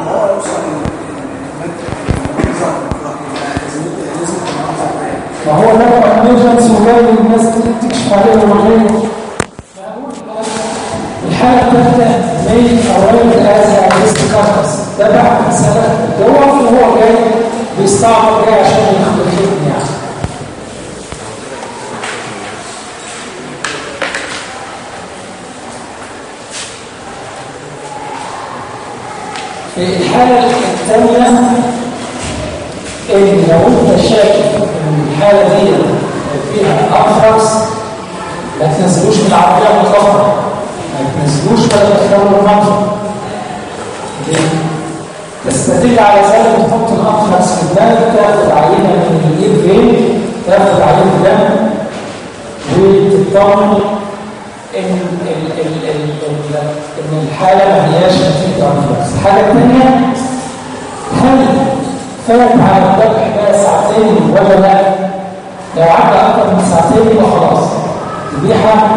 ما هو لما ايمرجنسي وجاي الناس تكشف عليه وغيره الحالة الثالثة ميل أوائل هذا الريسك كارتس تبع مسألة الدواء وهو جاي بيستعمل جاي عشان ياخد الخدمة يعني في الحالة الثانية إن لو أنت شاكك إن الحالة دي فيها أنفرس ما تنزلوش من العربية مطلقا ما تنزلوش ولا تدخلوا المنطقة تستدل على ذلك تحط الأنفرس في الدم تاخد عينة من الإيد فين تاخد عينة دم وتطمن ان ال ال ال ال ان الحاله ما هياش نتيجه انفلونزا الحاجه الثانيه هل فات على الذبح بقى ساعتين ولا لا لو عدى اكثر من ساعتين يبقى خلاص ذبيحه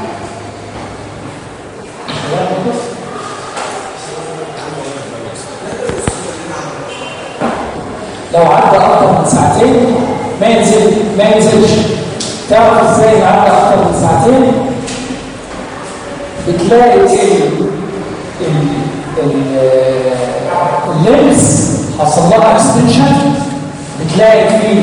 لو عدى اكثر من ساعتين ما ينزل ما ينزلش تعرف ازاي عدى اكثر من ساعتين بتلاقي اللمس حصل لها اكستنشن بتلاقي فيه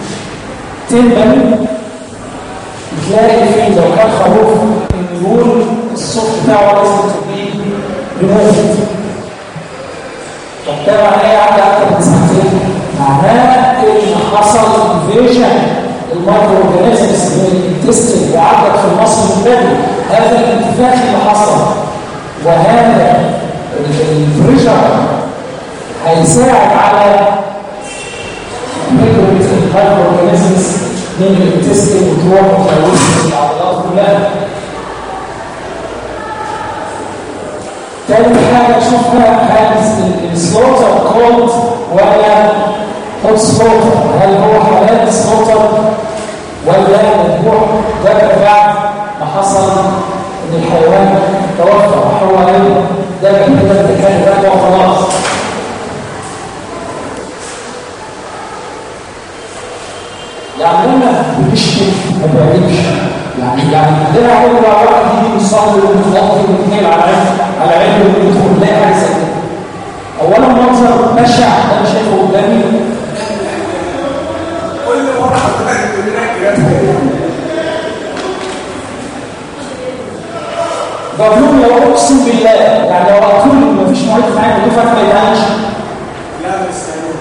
تنبل بتلاقي فيه لو كان خروف النيول الصوت بتاعه لازم تبقى ريموفد طب ده معناه ايه عدى اكتر من ساعتين معناه ان حصل انفيجن المايكرو اورجانيزمز من الانتستين وعدت في المصل البدني هذا الانتفاخ اللي حصل وهذا البريشر هيساعد على ميكرو اورجانيزمز من الانتستين وتروح وتلوث العضلات كلها تاني حاجة شوفها هل السلوتر كولد ولا هوت سلوتر هل هو حلال سلوتر ولا مذبوح ده بعد ما حصل ان الحيوان توفى هو ايه ده كده كان ده وخلاص يعني لما بنشتم ما بيعجبش يعني يعني ده اول ما واحد يجي يصلي ويتوضى ويتنقل على عين على عينه ويدخل يلاقي حاجه زي كده اولا منظر بشع انا شايفه قدامي كل مره حضرتك تقول لنا كده بقول لو اقسم بالله يعني لو اقول ما فيش معيد معايا ودي فرق ما يتعالش لا بس يعني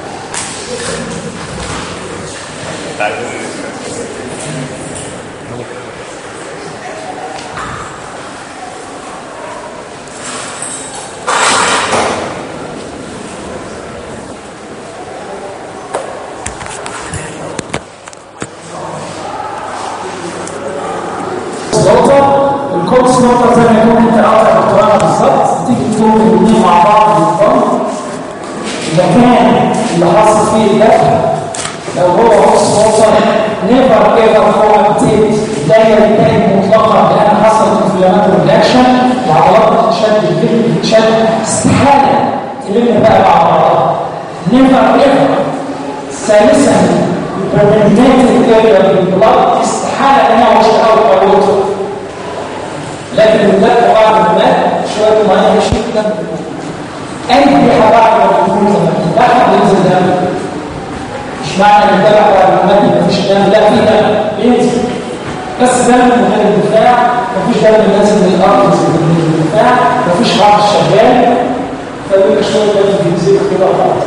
سلطه الكورس نقطه زي ما يكون انت قاطع القران بالظبط تيجي تكون الاثنين مع بعض بالضبط المكان اللي حاصل فيه الدفع لو هو نص نقطه نيفر ايفر هو انتيت الدايره التاني مطلقه لان حصل انفلامات رياكشن العضلات بتتشد الجلد بتتشد استحاله تلم بقى مع بعضها نيفر ايفر ثالثا البرمنتيتد اريا بالبلاد استحاله ان هو يشتغل قوته لكن الدفع بعد ما مات شويه ميه يشيل الدم اي ريحه بعد ما تكون لما تتبعها بينزل دم مش معنى ان الدفع بعد ما مات ما فيش دم لا في دم بينزل بس دم من غير الدفاع مفيش دم نازل من الارض من الدفاع مفيش عرض شغال فبيبقى شويه دم بينزل كده وخلاص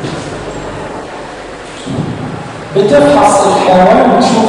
بتفحص الحيوان وتشوف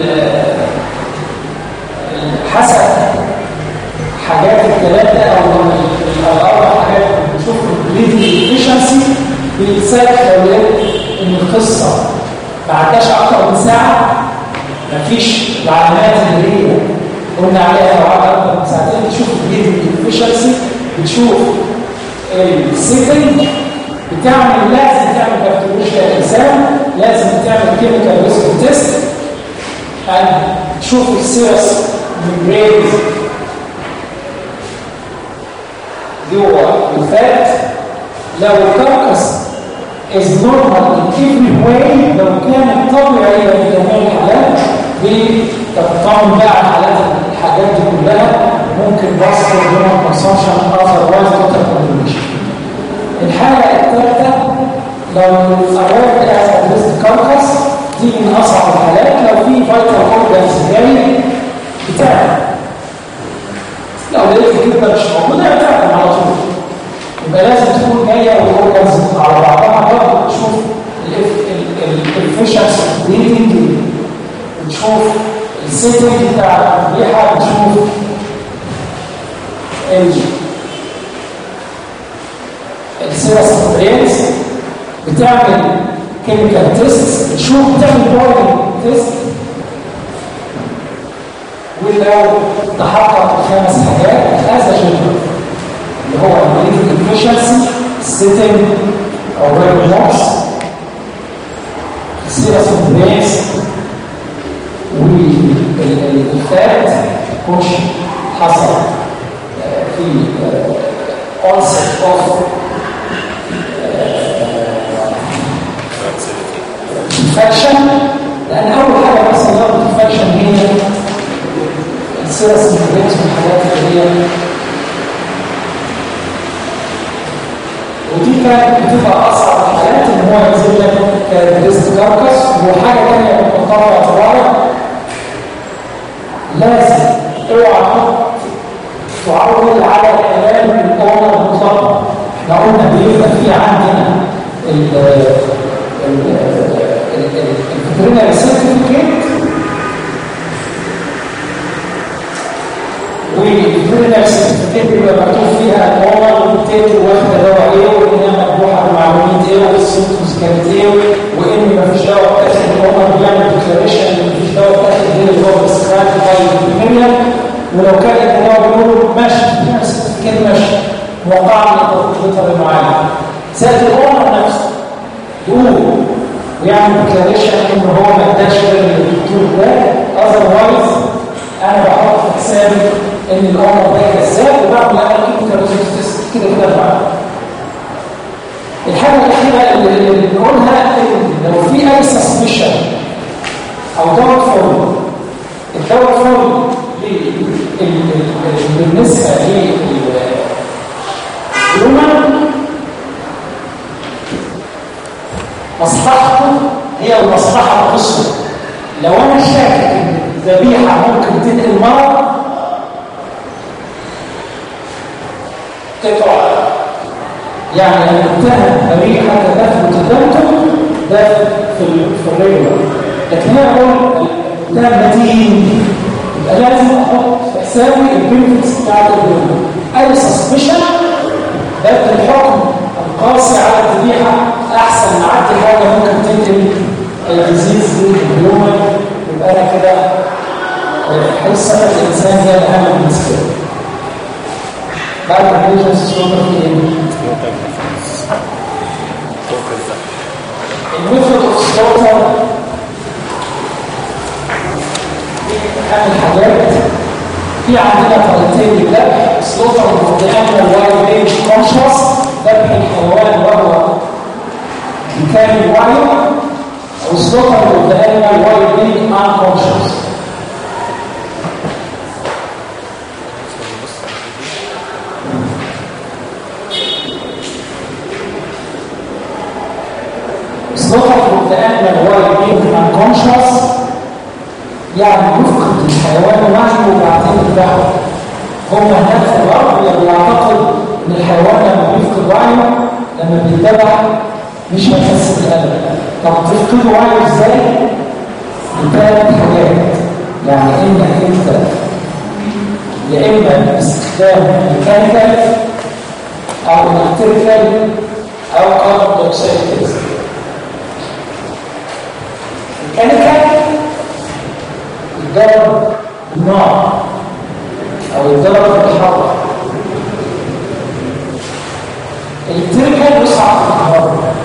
حسب حاجات الثلاثة أو الأربع حاجات بتشوف البليدنج افشنسي بيتسال حوالين إن القصة ما عداش أكتر من ساعة مفيش العلامات اللي هي قلنا عليها لو عدى أكتر من ساعتين بتشوف البليدنج افشنسي بتشوف السيتنج بتعمل لازم تعمل بكتيريا الانسان لازم تعمل كيميكال ريسك تيست تشوف السيرس ميمبرينز جوه الفات لو الكركس is normal in every way لو كانت طبيعية في جميع الحالات بتطمن بقى على حالات الحاجات دي كلها ممكن بس هرمون كونسومشن otherwise total combination الحالة الثالثة لو الأراد as a كاركس دي من أصعب الحالات لو في فايتال اورجانز جاي بتاعنا لو لقيت كده مش موجودة بتاعنا على طول يبقى لازم تكون جايه والاورجنز على بعضها برضه تشوف الفيشنس بريدنج وتشوف السيتنج بتاع الريحه وتشوف السيرس برينز بتعمل كيميكال تيست بتشوف بتعمل بورنج تيست ولو تحقق خمس حاجات هذا جنرال اللي هو breathing efficiency sitting or wearing marks serious complaints والفات كوش حصل في onset of infection لأن أول حاجة بس يضرب infection هي السيرس complaints والحاجات اللي هي ودي كانت بتبقى اصعب الحالات ان هو ينزل لك كريست كاركس وحاجه ثانيه متطلبه صغيره لازم اوعى تعرض على الاعلام الاونر المطلق احنا قلنا بيبقى في عندنا الفيترينري سيرتيفيكيت والفيترينري سيرتيفيكيت بيبقى مكتوب فيها الاونر والتيتر واخده دواء ايه وانها مذبوحه بمعلومات ايه والسيمتومز كانت ايه وان مفيش دواء بتاخد الاونر بيعمل ديكلاريشن ان مفيش دواء بتاخد غير اللي هو بريسكرايب باي الفيترينري ولو كان الدواء بيقول ماشي الفيترينري سيرتيفيكيت ماشي موقعه من الدكتور المعالج زائد الاونر نفسه يقول ويعمل ديكلاريشن ان هو ما اداش غير للدكتور ده اذروايز انا بحط في حسابي ان الاونر ده كذاب وبعمل انا كيميكال ريزيستنس كده كده بعد الحاجه الاخيره اللي بنقولها لو في اي سسبشن او دواء فول الدواء فول بالنسبه للهيومن مصلحته هي المصلحه القصوى لو انا شاكك ان الذبيحه ممكن تنقل مرض تقطع يعني لو اتهم ذبيحه تدخل تدمته ده في في الرجل لكن هي اقول ده متين يبقى لازم احط في حسابي البنفيتس بتاعت الدم اي سسبشن بدل الحكم القاسي على الذبيحه احسن نعدي حاجه ممكن تنقل الديزيز دي اليوم يبقى انا كده حس صحه الانسان هي الاهم بالنسبه لي بعد الريليجنس سلوكر في ايه؟ الميثود اوف سلوكر اهم الحاجات في عندنا طريقتين للذبح سلوكر مبدئيا وايد رينج كونشس ذبح الحيوان وهو بكامل وعيه او سلوكر مبدئيا وايد رينج ان كونشس سلوكر مبدئيا وايد رينج ان كونشس يعني يفقد الحيوان وعيه وبعدين يذبحه هم هناك في الغرب بيعتقد ان الحيوان لما بيفقد وعيه لما بيتذبح مش هيحس بالالم طب تفقد وعيه ازاي؟ بثلاث حاجات يعني انك انت يا اما باستخدام ميكانيكال او الكتريكال او كاربون دايوكسيد تيست ميكانيكال الضرب بالنار او الضرب بالحرة الكتريكال يصعد في الكهرباء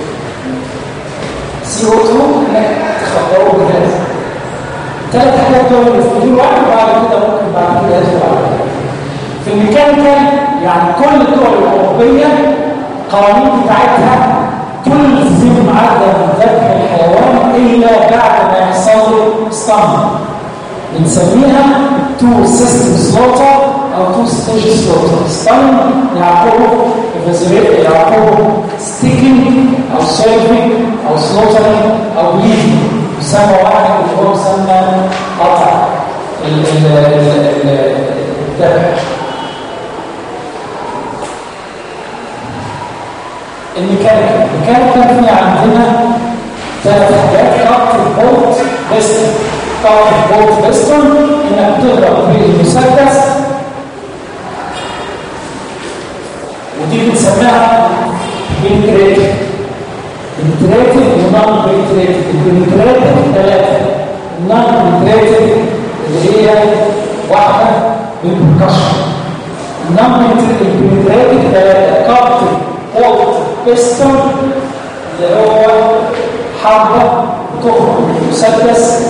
سي او 2 انك تخبره بجهاز ثلاث حاجات دول مفيدين واحد وبعد كده ممكن بعد كده يدخل على في الميكانيكال يعني كل الدول الاوروبيه القوانين بتاعتها تلزم عدم ذبح الحيوان الا بعد ما يحصل له ستامب بنسميها تو سيستم سلوتر او تو ستيج سلوتر ستامب يعقبه فازريت يعقبه ستيكينج او سيرفينج او سلوترينج او بليدنج يسمى واحد اللي هو يسمى قطع ال- ال- ال- ال- الذبح الميكانيكال الميكانيكال في عندنا ثلاث حاجات خط البولت بيستون خط البولت بيستون انك تضرب بالمسدس ودي بنسميها بنتريتيف بنتريتيف ونون بنتريتيف البنتريتيف ثلاثه النون بنتريتيف اللي هي واحده بالبركشن النون بنتريتيف ثلاثه خط البولت بيستون اللي هو حربة تخرج من المسدس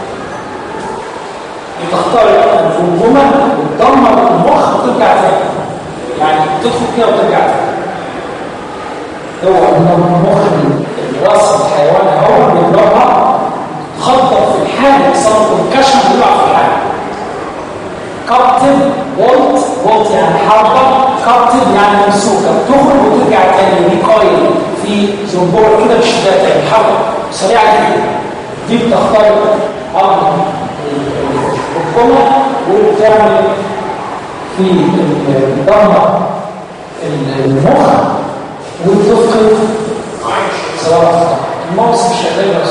بتخترق الجمجمة وتدمر المخ وترجع تاني يعني تدخل كده وترجع تاني هو المخ الراس الحيوان اهو بيضربها تخبط في الحاجة يصاب كونكشن ويقع في الحاجة كابتن بولت بولت يعني حربة كابتن يعني مسوكة تخرج وترجع تاني ريكويل في زنبور كده بشدة تاني حركة سريعة جدا دي بتخترق عظم الركبة وبتعمل في الدمر المخ وتفقد صراحة المغص مش شغال بس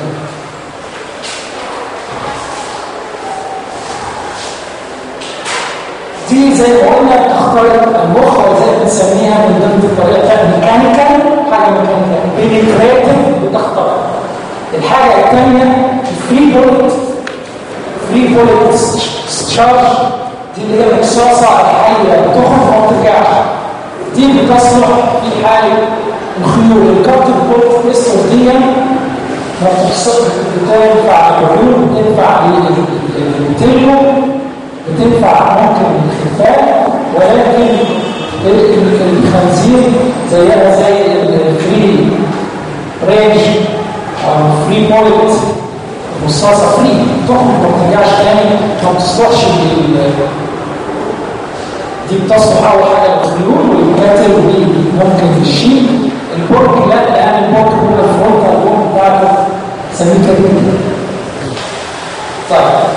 دي زي ما قلنا بتخترق المخ وزي بنسميها من ضمن الطريقه الثانيه ميكانيكال حاجه ميكانيكال بينيتريتيف بتخترق الحاجه الثانيه الفري بولت فري بولت تشارج دي اللي هي رصاصه الحيه بتخرج وما بترجعش دي بتصلح في حاله الخيول الكابتن بولت بيستول دي ما بتحصلش بتنفع للعيون بتنفع للتلو بتنفع ممكن للخفاء ولكن الخنزير زيها زي الفري رينج او الفري بولت رصاصه فري تخرج ما بترجعش تاني ما بتصلحش لل دي بتصلح اول حاجه للخيول والكاتل ودي ممكن للشيء البرج لا لان البرج هو الفرونتال البرج بتاعته سميه كريم طيب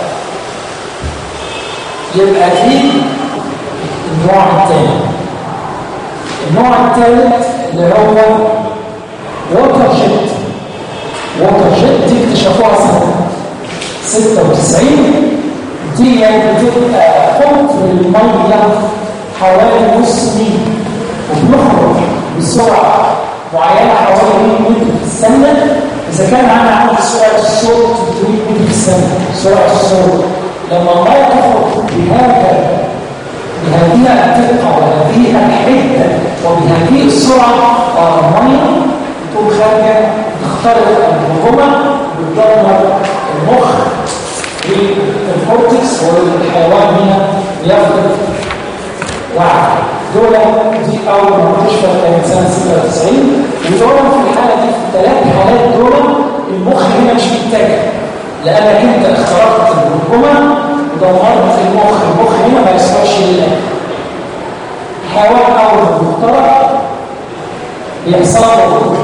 يبقى دي النوع الثاني النوع الثالث اللي هو ووتر جيت ووتر جيت دي اكتشفوها سنة 96 دي بتبقى قطر المية حوالي نص ميل وبنخرج بسرعة معينة حوالي 100 متر في الثانية إذا كان معانا عندي سرعة الصوت 300 متر في الثانية سرعة الصوت لما المية تخرج بهذا بهذه الدقة وهذه الحدة وبهذه السرعة المية تكون خارجة تخترق الهجومة بتدمر المخ والكورتكس والحيوان هنا بيفقد وعي دول دي أول ما اكتشفت كانت سنة 96 ودول في الحالة دي في الثلاث حالات دول المخ هنا مش متجه لأنك أنت اخترقت الهجومة ودمرت المخ المخ هنا ما يسمعش لله الحيوان أول ما بيخترق بيحصل له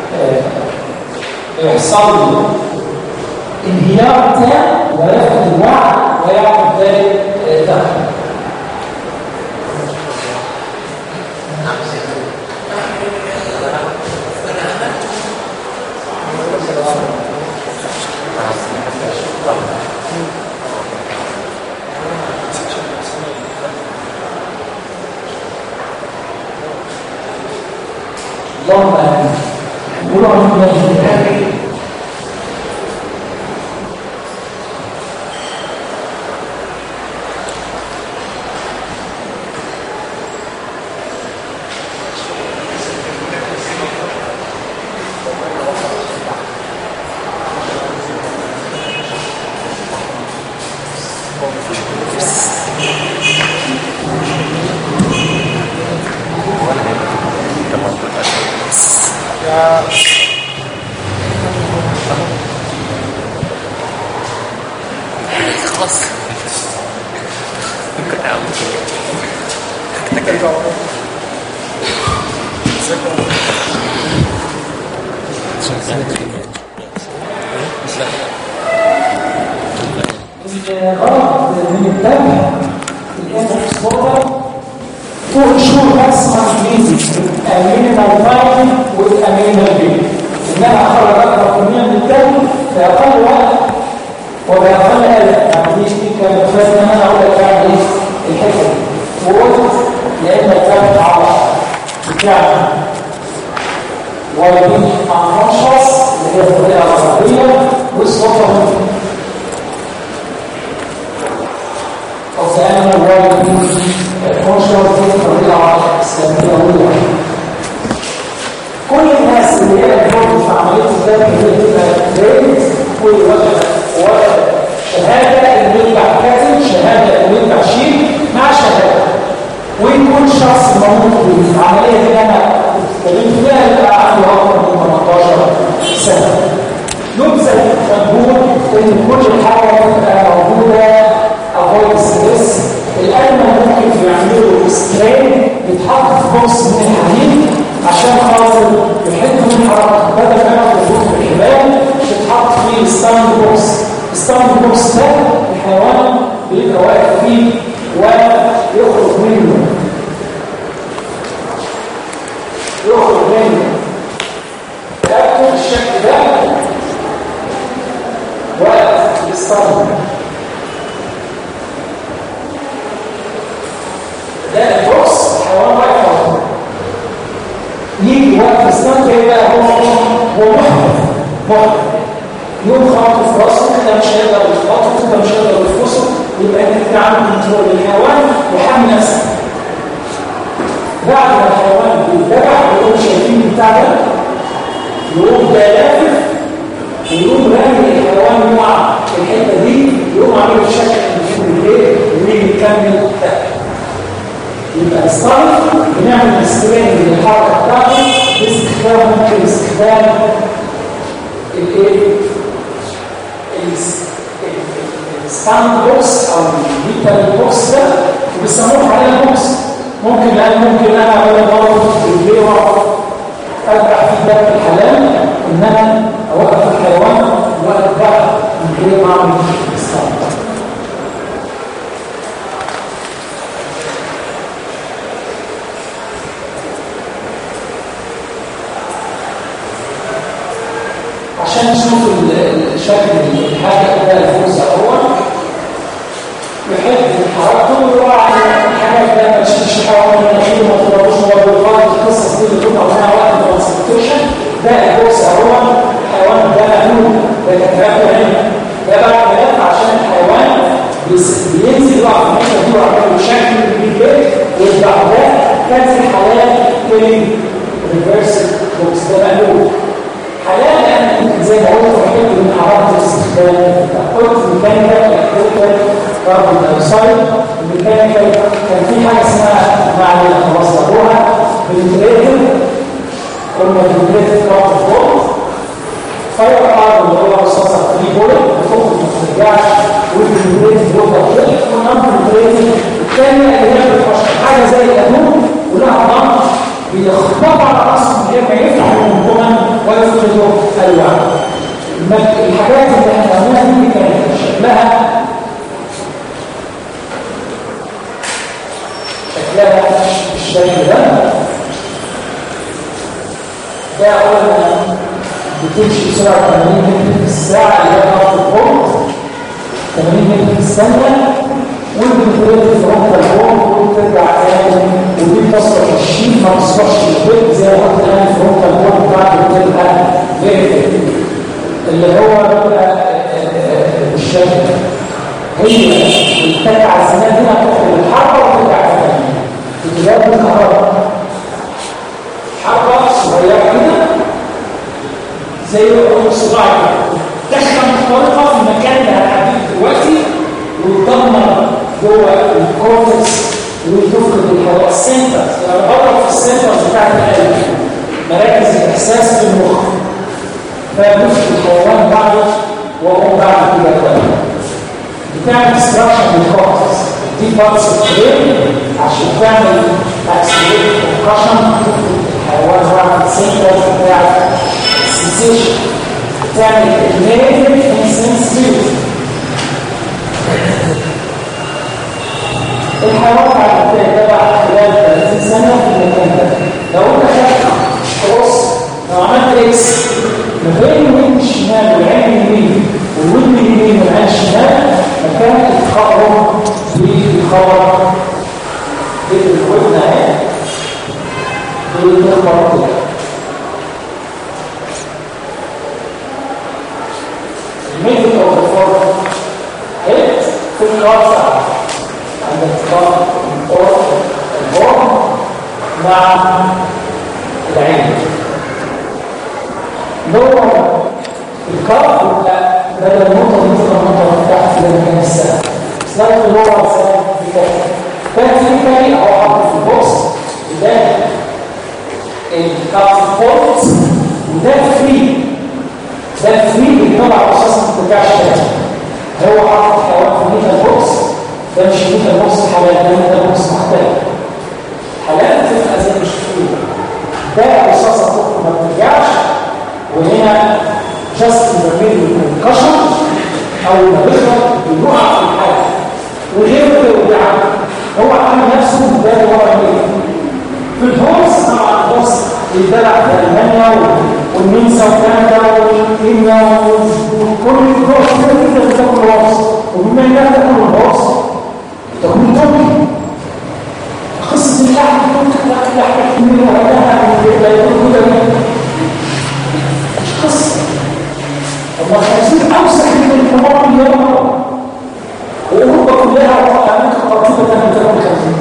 بيحصل له انهيار تام ويفقد الوعي ويعقد ذلك دخل اللهم امين قولوا امين خلاص كنت عاوز الغرض من الدم الانفكسبوتر طول شهور بس مع الانجليزي الامينال فاين والامينال بي انها اخرج اكثر كميه من الدم في اقل وقت وباقل قلق يعني دي دي كانت لازم انا اقول لك يعني ايه الحته دي وقلت لان الدم على بتاع والدين انكونشس اللي هي الطريقه الغربيه والسلطه أو سألنا الوالد منشر في الطريقة الإسلامية أولى كل الناس اللي هي الدور في عملية الذات اللي هي بتبقى جريد كل وجه وجه شهادة اللي يرجع كاتب شهادة اللي يرجع شيء مع شهادة ويكون شخص موجود في العملية اللي أنا اتكلمت فيها يبقى عنده أكثر من 18 سنة نبذل مجهود إن كل حاجة تبقى موجودة افويد ستريس الالم ممكن يعملوا سترين بيتحط في بوكس من الحديد عشان خاطر يحد من الحركه بدل ما ياخد الفوق في الحبال بيتحط فيه الستاند بوكس الستاند بوكس ده الحيوان بيبقى واقف فيه ويخرج منه يخرج منه ياخد الشكل ده واقف في الستاند ده البوكس الحيوان واقف اهو يجي وقت السنة يبقى هو هو محبط محبط يوم خبط في راسه ده مش هيقدر يخبطه ده مش هيقدر يفوسه يبقى انت كده عامل كنترول للحيوان وحامي نفسك بعد ما الحيوان بيتبع يقوم شايفين بتاع ده يقوم ده لافف ويقوم رامي الحيوان يقع في الحته دي يقوم عامل شكل من الايه ويجي يكمل تحت يبقى الصرف بنعمل سكرين للحركه بتاعته باستخدام ممكن استخدام الايه الستاند بوكس او الميتال بوكس ده وبيسموه حاليا بوكس ممكن لان ممكن انا اقول برضه رجليه ارجع في ده في الحلال ان انا اوقف الحيوان وارجع من غير ما اعمل ستاند عشان نشوف الشكل الحاجة ده الفوز أول يحب حركته ويقع الحاجات ده ما تشتش حوالي من الحين ما تضربوش موضوعات القصص دي اللي كنا قلناها وقت الكونسلتيشن ده الفوز أول الحيوان ده مألوف ده كتابه هنا ده بعد ما يطلع عشان الحيوان بينزل يقع في الحته دي ويعمل شكل بالبيت ويرجع ده كان في حالات كلمه ريفرس بوكس ده مألوف حالات يعني زي ما قلت بحب من اعراض الاستخدام قلت ميكانيكال الكتريكال كاربون دايوكسيد الميكانيكال كان في حاجه اسمها معنى خلاص لقوها فنتريتر قلنا فنتريتر كاربون بولت فاير كاربون اللي هو رصاصه 3 بولت بتخرج ما ترجعش والفنتريتر بولت بولت والنمبر فنتريتر الثانيه اللي هي حاجه زي الادوم ولها ضغط بيخبط على راسهم غير ما يفتحوا منهما ويفقدوا الوعي الحاجات اللي احنا قلناها دي كانت شكلها شكلها بالشكل ده ده قلنا بتمشي بسرعه 80 متر في الساعه اللي هي ضغط الفولت 80 متر في الثانيه والبنتولات الفرونتال بول وترجع تاني ودي بتصل الشيء ما تصلش البيت زي ما قلت الان الفرونتال بول بتاعته بتبقى فيرتيكال اللي هو بيبقى بالشكل هي التكعه الزمان هنا تدخل الحركه وترجع تاني اتجاه الكهرباء حركه صغيره كده زي الصباع دخل مختلطه في المكان اللي هنعديه دلوقتي وتدمر جوه الكورتكس وتفقد الهواء السنتر يعني بره في السنتر بتاعت القلب مراكز احساس في المخ فجزء الحيوان بعد وهو بعد كده كده بتعمل ديستراكشن للكورتكس دي بارتس البرين عشان تعمل اكسلريت كونكشن الحيوان هو عامل سنتر بتاع السنسيشن تعمل نيجاتيف انسنسيتيف الحيوان بعد كده ده بعد خلال 30 سنه في المكان ده لو انت خدت خلاص لو عملت اكس ما بين الوين الشمال والعين اليمين والودن اليمين والعين الشمال مكان التخرج بالخبر بالودن اهي بالخبر كده الميثود اوف الفورم هيت في الكارسة عند اتقاء الفورم مع العين دور الكف لا بدل النقطه دي تبقى النقطه تحت زي ما كان السهم سلايد في اللور سلايد في كده كان في تاني او حاطط في البوكس ده الكف فولت وده فري ده فري بيطلع رصاص ما بترجعش تاني هو حاطط حيوان في ميتا بوكس ده مش ميتا بوكس حالات ده ميتا بوكس مختلف حالات بتبقى زي مش فري ده رصاصه تخرج ما بترجعش وهنا جاست بيعمل كونكشن او ما بيضرب بيقع في الحاجه وغيره بيوجع هو عامل نفسه ده ورا ايه في الهوس طبعا الهوس بيدلع في المانيا والنمسا وكندا والكينيا وكل الهوس كده كده بتاكل هوس وبما انها تاكل الهوس تاكل التوكي قصه اللحم تاكل لحم كبيره ولا لا ياكل كده قصة الله خمسين أوسع من الحمار اليوم وأوروبا كلها أمريكا قرطبة من تلك الخمسين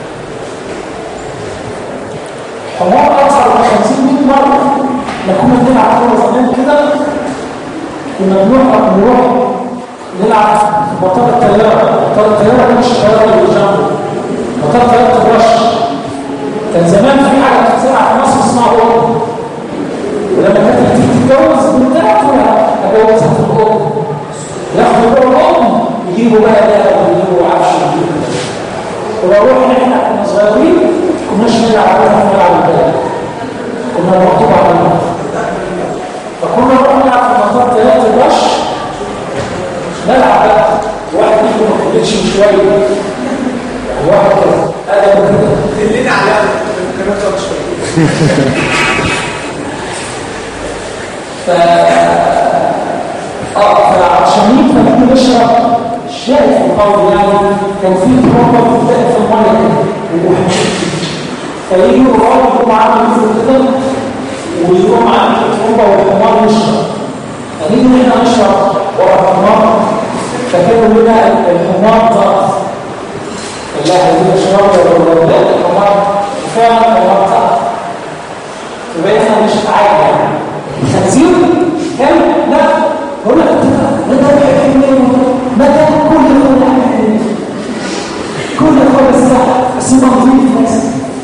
حمار أصعب من خمسين مئة مرة لكنا بنلعب كورة زمان كده كنا بنروح نروح نلعب في مطار الطيارة مطار الطيارة مش الطيارة اللي جنبه مطار طيارة الرش كان زمان في حاجة بتتزرع في مصر اسمها أوروبا ولما كانت بتيجي تتجوز بنتها اتجوزها في الأم ياخدوا الأم يجيبوا بقى ده ويجيبوا عفش ويجيبوا ونروح احنا كنا صغيرين كناش نلعب عليها نلعب البلد كنا مكتوب على الموت فكنا نروح نلعب في مطار ثلاثة الرش نلعب بقى واحد يجي ما كبرتش شوية واحد كده ادم كده دلنا عليها كمان شويه ف اه فعشان يبقى كنا نشرب الشاي في القول يعني كان في تربه بتبدا في الميه كده فيجوا الراجل يقوم عامل كده ويقوم عامل التربه والحمار يشرب فنيجي احنا نشرب ورا الحمار فكانوا لنا الحمار ضغط الله هيجيب شرب ولا لا الحمار وفعلا الحمار ضغط فبقينا مش عادي يعني الخنزير كان لا هقول لك ما ده متى كل كل حاجه كل كل الساعه بس ما نضيف بس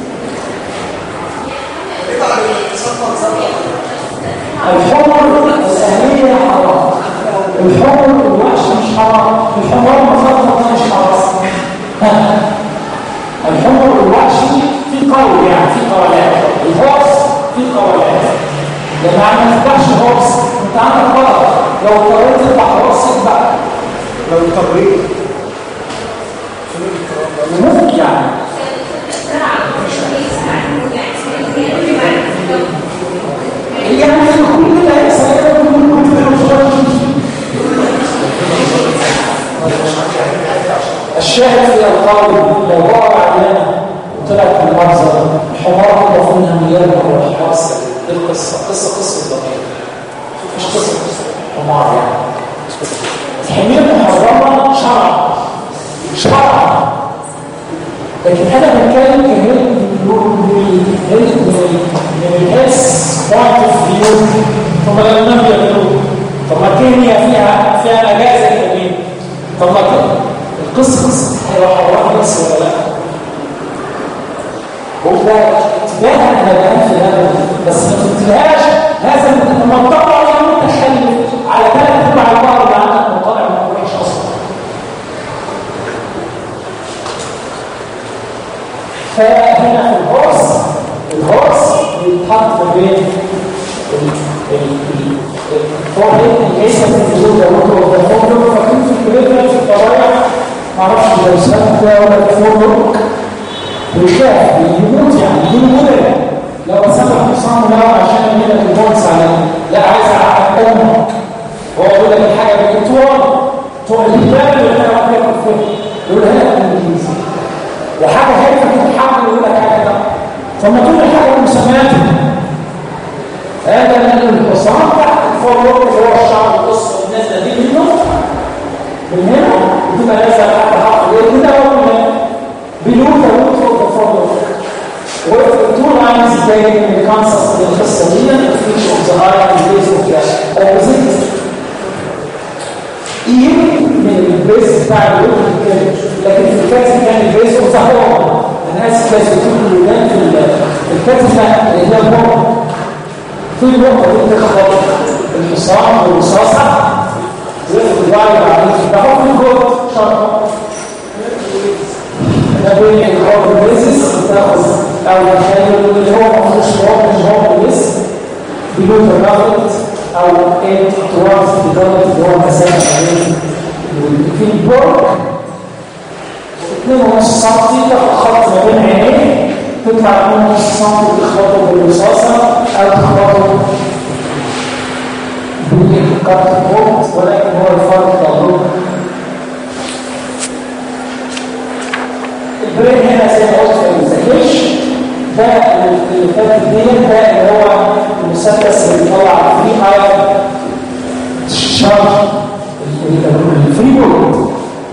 يطلع الاقتصاد منظمه الحمر الأهلية حرام الحمر الوحش مش حرام الحمار مفضل مش حرام ها. الحمر الوحشي في قول يعني في قولات الهوس في قولات لما ما تفتحش هوس انت عندك غلط لو اضطريت تفتح هوس بقى لو التمرين ممكن يعني يعني كل ده يحصل الشاهد في القول لو وقع علينا وطلع في المنظر الحمار اضاف منها مليار مره الحمار السريع دي القصه قصه قصه ضمير مش قصه قصه حمار يعني الحمير محرمه شرعا شرعا لكن انا بتكلم كمان من الهيلث بوينت اوف فيو طب ما لما بيعملوه طب ما كينيا فيها فيها اجازه كمان طب ما كده القصه قصه هيروح حرام بس ولا لا هو ده اتباع انا بقى في هذا بس ما تنتهاش بيتحط ما بين الفوهيد الكيسة في الجزء ده ممكن ده فوهيد فكنت في الكلية في الطبيعة معرفش لو سمعت ده ولا فوهيد بالفعل بيموت يعني يجيله مدرع لو سمع حصان له عشان يجيب لك البونس عليه لا عايز اعقد امك هو يقول لك الحاجه بالطول طول الجبال اللي انا ممكن اكون يقول لك بالانجليزي وحاجه هيك تتحمل يقول لك حاجه ده ثم كل حاجه مسمياتها هذا من الحصان تحت الفرق اللي هو الشعر القصه والنازله دي منه من هنا بتبقى نازله تحت الحق كده ومن بلوث وفوق الفرق وتو لاينز بين الكونسبت القصه دي الفيتش اوف ذا اي والبيز اوف ذا اوبوزيت ايه من البيز بتاع اللوك لكن في الكاتب كان البيز اوف ذا هوم الناس كانت بتقول الولاد في الكاتب اللي هي الهوم في الوقت اللي تخبط الحصان والرصاصه وياخد الوعي بعدين ده هو في الجوه شرطه ما بين الهوم بيزس بتاخد او الخيال اللي هو مش هو مش هو بس بيقول تجارب او ايه تراث تجارب اللي هو مسافه بين في البورك 2.5 سم تاخد خط ما بين عينيه تطلع 2.5 سم تخبطه بالرصاصه او تخبطه بالكارت بورد ولكن هو الفرق ضروري البرين هنا زي ما قلت ما بيذاكرش ده اللي فات دي ده اللي هو المسدس اللي بيطلع فري اير شارج الفري بورد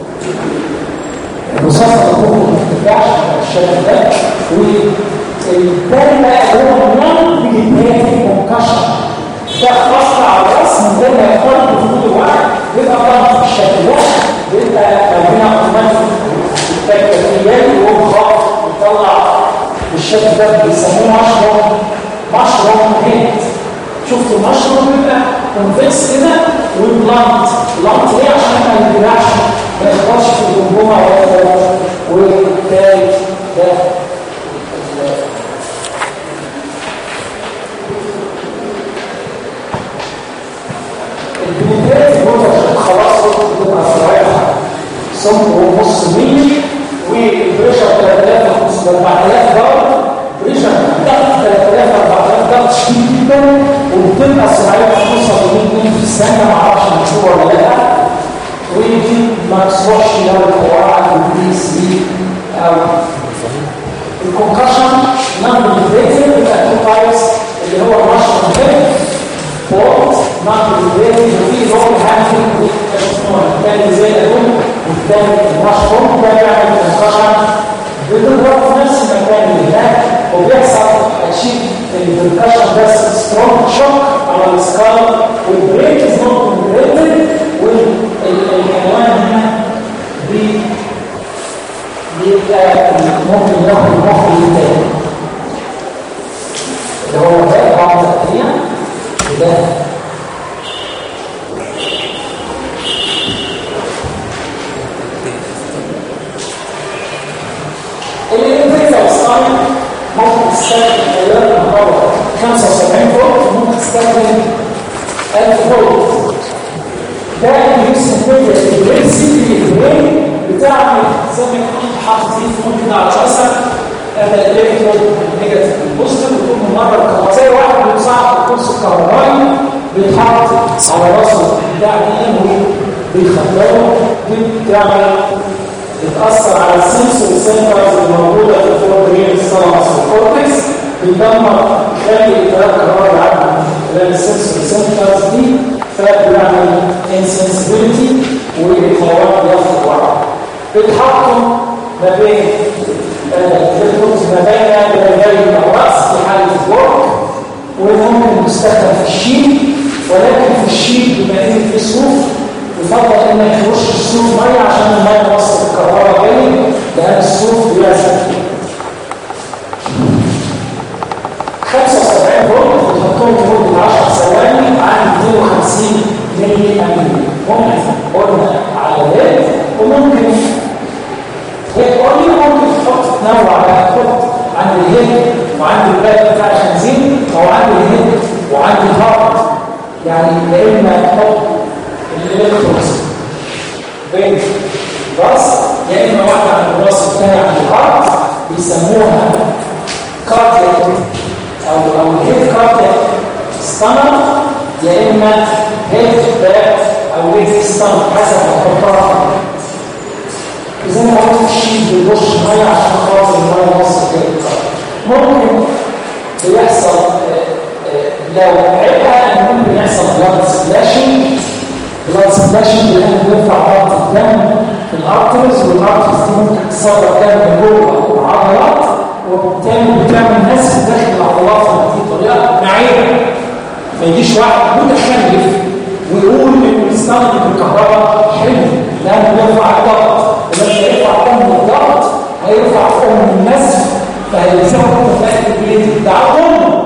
الرصاصه المفروض ما بترجعش الشكل ده والتاني بقى اللي هو نون فيجيتاتيف كونكشن ده خاص على الراس من غير ما يخرج بفضول الواحد بيبقى ضغط بالشكل ده بيبقى هنا اوتوماتيك التكتيكيات وهو خاص يطلع بالشكل ده بيسموه مشروم مشروم هيت شفتوا المشروم بيبقى كونفكس كده وبلانت بلانت ليه عشان ما ينبلعش ما يخبطش في الجمجمه وبالتالي ده البنتات جوه خلاص بتبقى صراحه سمك ونص ميلي والبريشر 3000 4000 دولار بريشر تحت 3000 4000 دولار شديد جدا وبتبقى سرعتها توصل ل 100 في الثانيه ما اعرفش مشهور ولا لا ودي ما تصلحش لو القواعد والبي سي او الكونكشن نمبر الفيتر بيبقى تو تايبس اللي هو المشروم هيد بورت نمبر الفيتر وفي لون هاندل الثاني زي الأم والثاني المشروم ده بيعمل كونكشن بتضرب في نفس المكان اللي هناك وبيحصل اشيء الكونكشن ده سترونج شوك على السكال والبريك از نوت كومبليتد والحيوان هنا بي بيبقى ممكن ياخد المخ الثاني اللي هو ده بعض الأدوية وده الانفيزا والصايم ممكن تستخدم تيار الكهرباء 75 فولت ممكن تستخدم 1000 فولت ده الانفيزا البرنسي في البرين بتعمل زي ما يكون حاطط فيه ممكن على راسك هذا الالكترود نيجاتيف البوزيتيف وتقوم من مره الكهرباء زي واحد بيصعد الكرسي الكهربائي بيتحط على راسه بتاع دي وبيخدره بتعمل بتأثر على السنسور سنترز الموجودة في الفور برين الثالاموس والكورتكس بتدمر تخلي الإدراك الكهربائي يعدي خلال السنسور سنترز دي فبيعمل انسنسبيلتي والحيوان بياخد وعي بيتحطوا ما بين الفلوس ما بين رجال الراس في حالة الورك وممكن تستخدم في الشيل ولكن في الشيل بما ان في صوف يفضل انك ترش الصوف ميه عشان الميه توصل الكهرباء جاي لان الصوف بيعزل 75 فولت بتحطهم لمده 10 ثواني عن 250 ملي امبير ممكن قلنا على الريت وممكن هيك قولي ممكن تحط تنوع بقى تحط عند الهيك وعند الباقي بتاع البنزين او عندي هيد وعندي هارت يعني يا اما تحط الالكترونز بين الراس يا اما واحده عند الراس والثانيه عند الهارت بيسموها كاردياك او او هيد كاردياك ستانر يا اما هيد باك او هيد ستانر حسب الحطها زي ما قلت الشيء بيرش ميه عشان خاطر الميه توصل كده ممكن بيحصل آه، آه، لو عيبها ان ممكن يحصل بلاد سبلاشنج بلاد سبلاشنج لان بيرفع ضغط الدم في الارترز والارترز دي ممكن تصرف دم من جوه العضلات وبالتالي بتعمل نسف داخل العضلات دي طريقه معيبه ما يجيش واحد متخلف ويقول انه يستخدم الكهرباء حلو لانه بيرفع الضغط ولما يرفع دم الضغط هيرفع فوق النسف فهيسبب فلكتبيليتي بتاعهم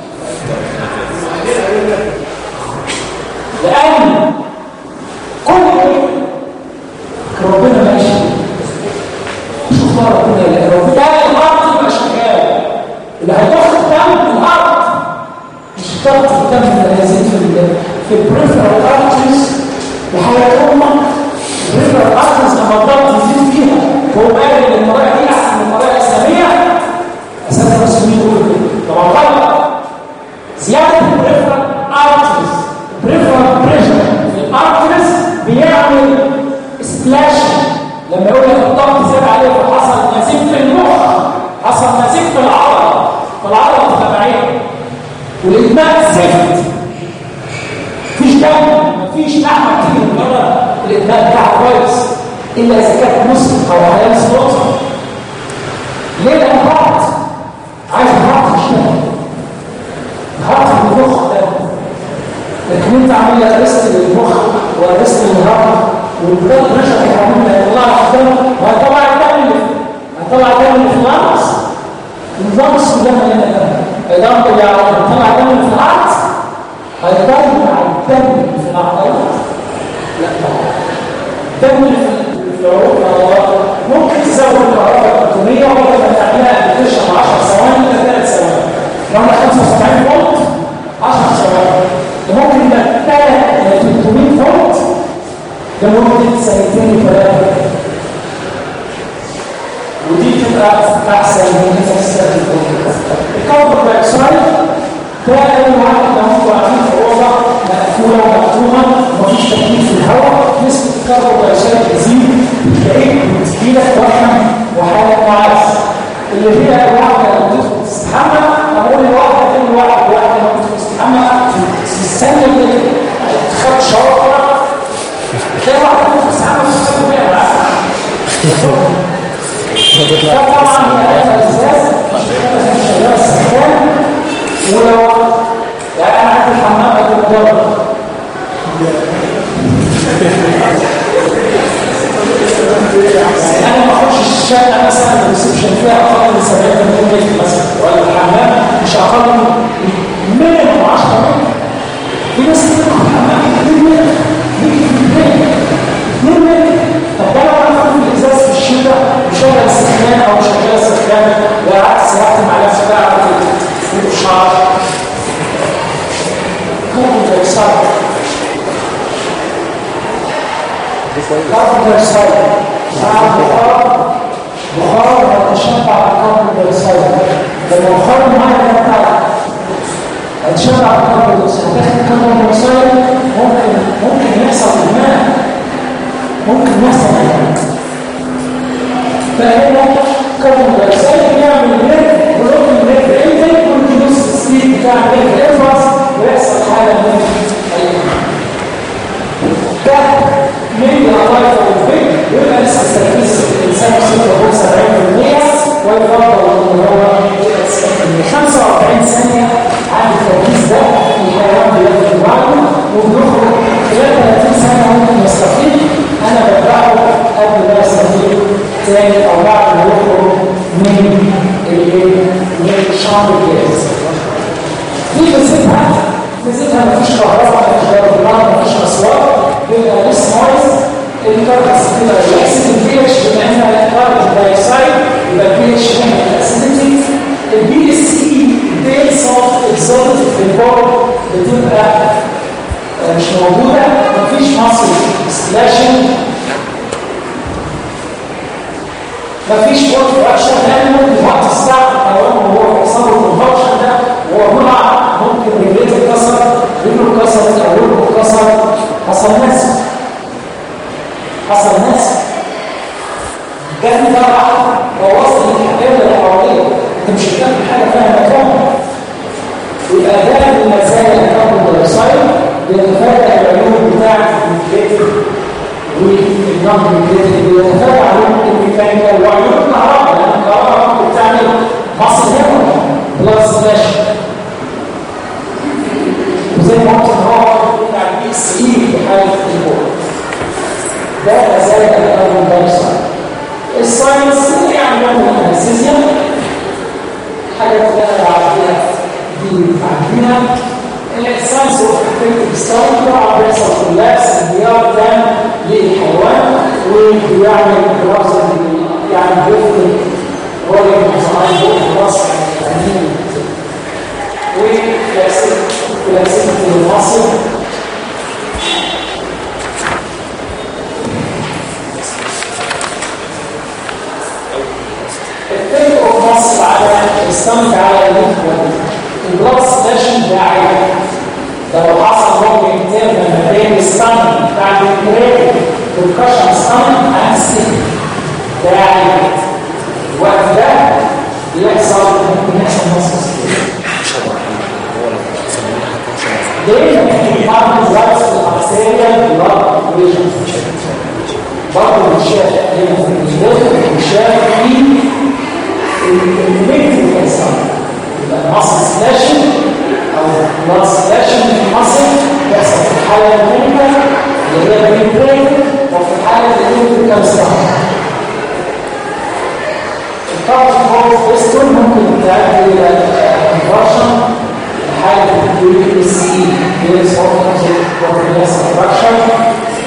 لان كل ربنا ماشي شوف بقى ربنا يلاقي ربنا ده الارض يبقى شغال اللي هيضخ الدم الارض مش ضغط الدم اللي هيزيد في ال في البريفرال ارتريز وحياة امك البريفرال ارتريز لما الضغط يزيد فيها هو قال ان الطريقه دي احسن من الطريقه الاسلاميه اساسا المسلمين يقولوا كده طبعا غلط زياده البريفرال ارتريز البريفرال بريشر في الارتريز بيعمل سبلاش لما يقول لك الضغط زاد عليه وحصل نزيف في المخ حصل نزيف في العضله فالعضله التبعيه والادمان زفت مفيش دم مفيش لحمه كتير من بره الادمان بتاعها كويس الا اذا كانت مسلم او عيان سلطه ليه لان ضغط عايز ضغط يشتغل ضغط في المخ ده لكن انت عامل لك ريست للمخ وريست للهرم والبلد بريشر هيعمل لك يطلع لك دم وهيطلع الدم اللي هيطلع الدم اللي في الغمس الغمس كلها مليانه دم الدم يعني هيطلع الدم اللي في العقل هيطلع الدم اللي في العضلات لا طبعا الدم اللي في العروق العضلات ممكن تزود الكهرباء الأتومية وممكن تعملها ابلكيشن 10 ثواني إلى 3 ثواني لو انا 75 فولت 10 ثواني وممكن يبقى 300 فولت لمدة سنتين وثلاثة ودي تبقى أحسن من تستخدم الكربون دايوكسيد ده أي واحد لو انتوا قاعدين في أوضة مقفولة ومكتومة ومفيش تكييف في الهواء نسبة الكربون دايوكسيد تزيد تلاقيك بتجيلك وحم وحالة معاص اللي هي الواحدة لما تدخل تستحمى أقول الواحدة كل واحد واحدة لما تدخل تستحمى في الثانية اللي تخد شاور تلاقي واحدة تدخل تستحمى في الثانية بيها طبعا هي علامة الإزاز شغالة السخان ولو يعني أنا عارف الحمام أقول بره يعني انا ما اخدش الشقه مثلا الريسبشن فيها اقل من 70 متر مثلا ولا الحمام مش اقل من مينيموم 10 متر في ناس بتدخل الحمام 2 متر 2 متر طب ده لو انا في الازاز في الشتاء وشغل السخان او شغال السخان وقعدت سرحت مع نفسي بقى في الشعر كاربون دايوكسيد كاربون دايوكسيد مع البخار بخار يتشبع بالكربون دايوكسيد لما بخار الميه ده بتاعك هتشبع بالكربون دايوكسيد هتاخد الكربون دايوكسيد ممكن ممكن يحصل ادمان ممكن يحصل ادمان فهنا الكربون دايوكسيد بيعمل بريك بلوك بريك بعيد ممكن يوصل السليب بتاع بريك الانفاس ويحصل حاله من الادمان ده من الأطراف والفكر يبقى لسه التركيز الإنسان وصل له 70% ويفضل إن هو يبقى 45 ثانية عن التركيز ده الحيوان بياخد الوعي وبيخرج خلال 30 ثانية ممكن يستفيد أنا ببدأه قبل ما يستفيد تاني أو بعد ما يخرج من من شعر الجهاز دي بسيبها بسيبها مفيش كهرباء مفيش ضرب مفيش أصوات بيبقى لسه نايس الكاربس كده ريلاكسد البي اتش بما انها كاربون دايوكسيد يبقى البي اتش هنا الاسيديتي البي اس اي بيل سولت اكزوت بتبقى آه، مش موجودة مفيش مصر سلاشنج مفيش وقت فراكشن لأنه وقت الساعة أو هو حصل له الفراكشن ده وهو طلع ممكن رجليه تتكسر رجله اتكسرت أو رجله اتكسر حصل ناس حصل ناس جت طبعا بوظت الحاجات اللي حواليه انت مش هتعمل حاجه فيها مكان يبقى ده من مزايا الكربون دايوكسيد بيتفادى العيوب بتاعه الكريتيف والنون كريتيف بيتفادى عيوب الميكانيكال وعيوب الكهرباء لان الكهرباء ممكن تعمل مصل هنا بلس سلاش وزي ما قلت هو بتاع البي اس اي في حاله الكور ده مزايا الكربون دايوكسيد الساينس يعني من الانستيزيا حاجه كلها عارفينها دي عارفينها الساينس اوف افكتيف ستايل طبعا بيحصل كولاكس انهيار تام للحيوان وبيعمل رابزه يعني بيفضل راجل محصنين بوق راس يعني وكلاسيكة المصر التيك اوف مصر على السمك على الليفت البلاد سلاشن ده عيب لو حصل ممكن تبقى ما بين السمك بتاع الكريم والكشن السمك هنسيب ده عيب الوقت ده بيحصل ممكن يحصل مصر ليه؟ في بعض الزرس الأكسيريا بلاد ريجن برضه الشاف هنا في الجزء الشاف في النيجاتيف كانسر يبقى المصل سلاشن او بلاد سلاشن في المصل بيحصل في الحاله الميديكال اللي هي بريبريك وفي الحاله النيجاتيف كانسر الكارت فور فيستون ممكن تؤدي الى كونفرشن حاله اليوريك سي بيرس اورتنز وكلاس كونفرشن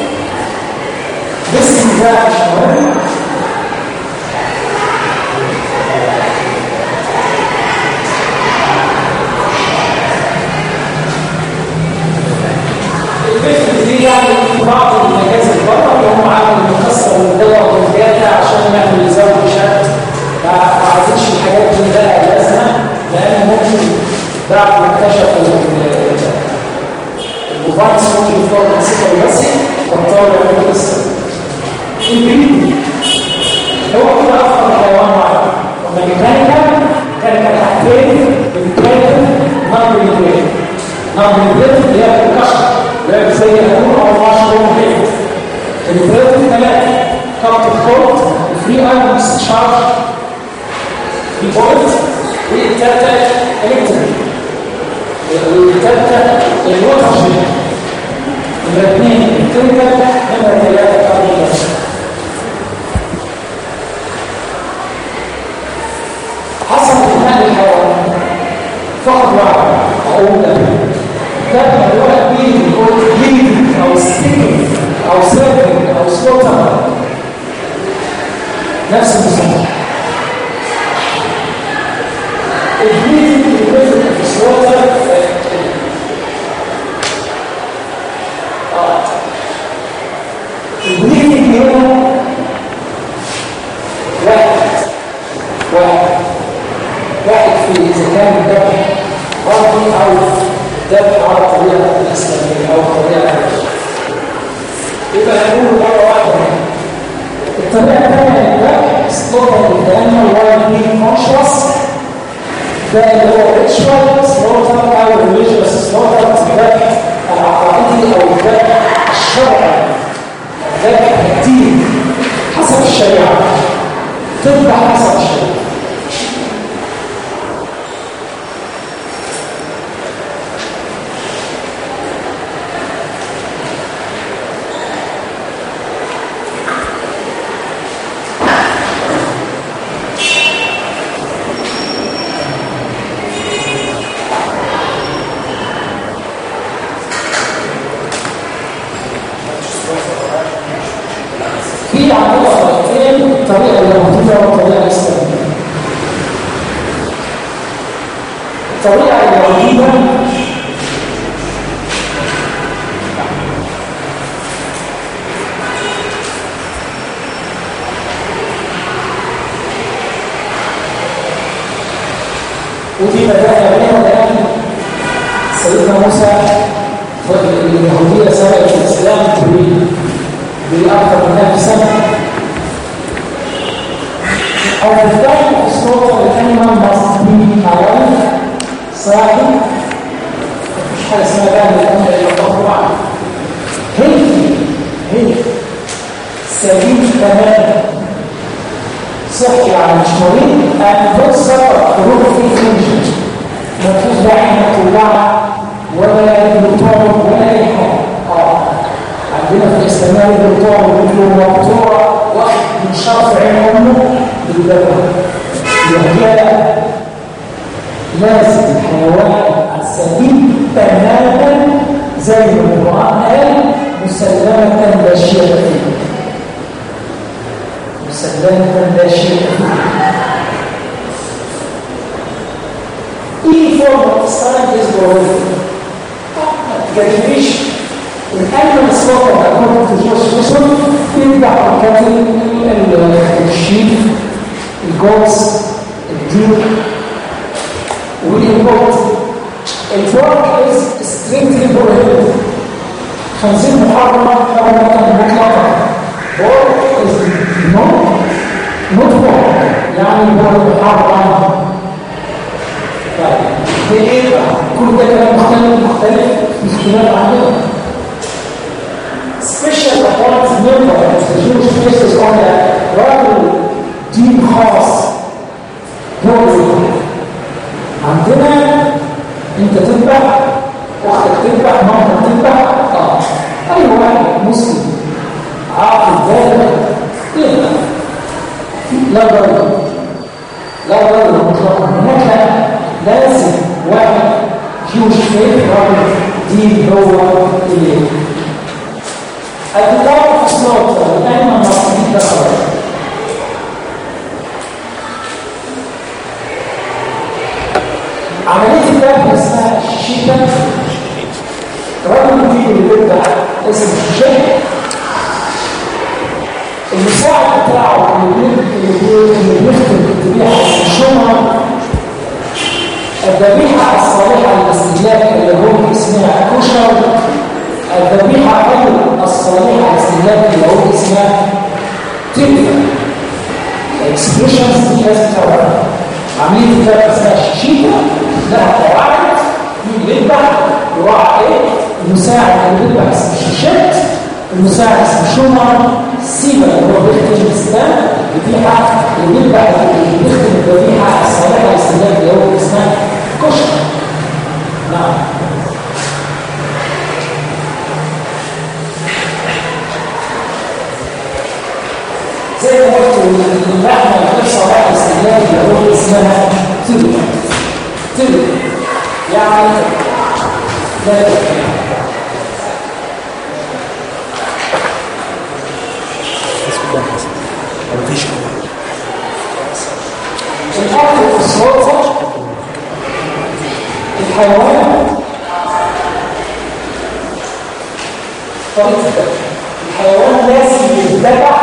بس ده مش مهم الفكرة دي يعني بعض المجازر بره اللي هم عامل مكسر الدواء والجاتا عشان يعمل يزود شكل ما عايزينش الحاجات دي بقى لازمه لان ممكن بعد ما اكتشف الفيروس ممكن يفضل مسيطر بس فاضطر يعمل قصه البريد هو كده اكثر حيوان واحد وما ميكانيكال كان تحتين بالكامل نقل البريد نقل البريد اللي هي الكشف لا زي هنقول او مشروع كده البريد ثلاثه كابت الكورت فري ايرون ديسشارج في بوينت والثالثه الكتريك والثالثه الوتر الاثنين الكيميكال نمرة ثلاثة كاربون حصل إثناء الحيوان فقط واحد أقول ده كان الواحد بيه يقول بليدنج أو ستيكنج أو سيرفنج أو سلوتر نفس المسمى البليدنج اللي في السلوتر البليدنج هنا واحد واحد واحد في إذا كان الذبح فرضي أو ذبح على الطريقة الإسلامية أو الطريقة العربية يبقى نقول مرة واحدة الطريقة الثانية للذبح سلوطة الدم while being conscious ده اللي هو ritual slaughter أو religious slaughter الذبح العقائدي أو الذبح الشرعي الذبح الدين حسب الشريعة تذبح حسب الشريعة في عندنا طريقتين الطريقه اليهوديه والطريقه الاسلاميه الطريقه اليهوديه سيدنا موسى اليهودية سبقت الإسلام بأكثر من 1000 سنة أو بالتالي الصوت الأنيمال must be حيوان صاحي مفيش حاجة اسمها بقى من الأنيمال إلا الله طبعا هيلثي هيلثي سليم تماما صحي على مش مريض and don't suffer from infection ما فيش داعي انك توجعك ولا دكتور ولا اي حاجه اه عندنا في الاسلاميه دكتور ودكتور دكتوره واحد من شرف عين امه بالدواء يحيى لازم الحيوان السليم تماما زي ما القران قال مسلمه لا شيء فيه مسلمه لا شيء فيه اي فورم اوف ساينتست بروفيت تجربيش الألم الصوت أكون في جوش فصل ترجع مكان الشيف الجوز الديك والإنبوت الفرق is strictly prohibited خمسين محرمة أو مكان مطلقة work is no not work يعني work محرم طيب ايه بقى كل ده كلام مختلف مختلف مش خلاف عندنا special appointed member of the Jewish places on that rather دين خاص هو عندنا انت تذبح اختك تذبح مامتك تذبح اه اي واحد مسلم عاقل بالغ يذبح لا ضرر لا ضرر مطلقا هناك لازم واحد جوش فيت راجل دين هو إليه الكتاب في الصوت دائما مصري دخل عملية الذبح اسمها الشيشة رجل فيه اللي بيبدع اسم الشيخ المساعد بتاعه اللي بيخدم الذبيحة الشمرة الذبيحة الصالحة للاستهلاك اللي هو اسمها كشر الذبيحة غير الصالحة للاستهلاك اللي هو اسمها تلك الاكسبريشنز دي لازم تعرفها عملية الذبح اسمها شيشيتا لها قواعد مين بيذبح يراعي ايه المساعد اللي بيذبح اسمه شيشات المساعد اسمه شمر سيبا اللي هو بيخدم الاسلام الذبيحة اللي بيذبح اللي بيخدم الذبيحة الصالحة للاستهلاك اللي هو اسمها كشر نعم زي ما قلت اللحمه غير صلاح الاستهلاك اللي هو اسمها تلو تلو يعني لا الأكل الصوفة الحيوان طريقة الحيوان لازم يتبع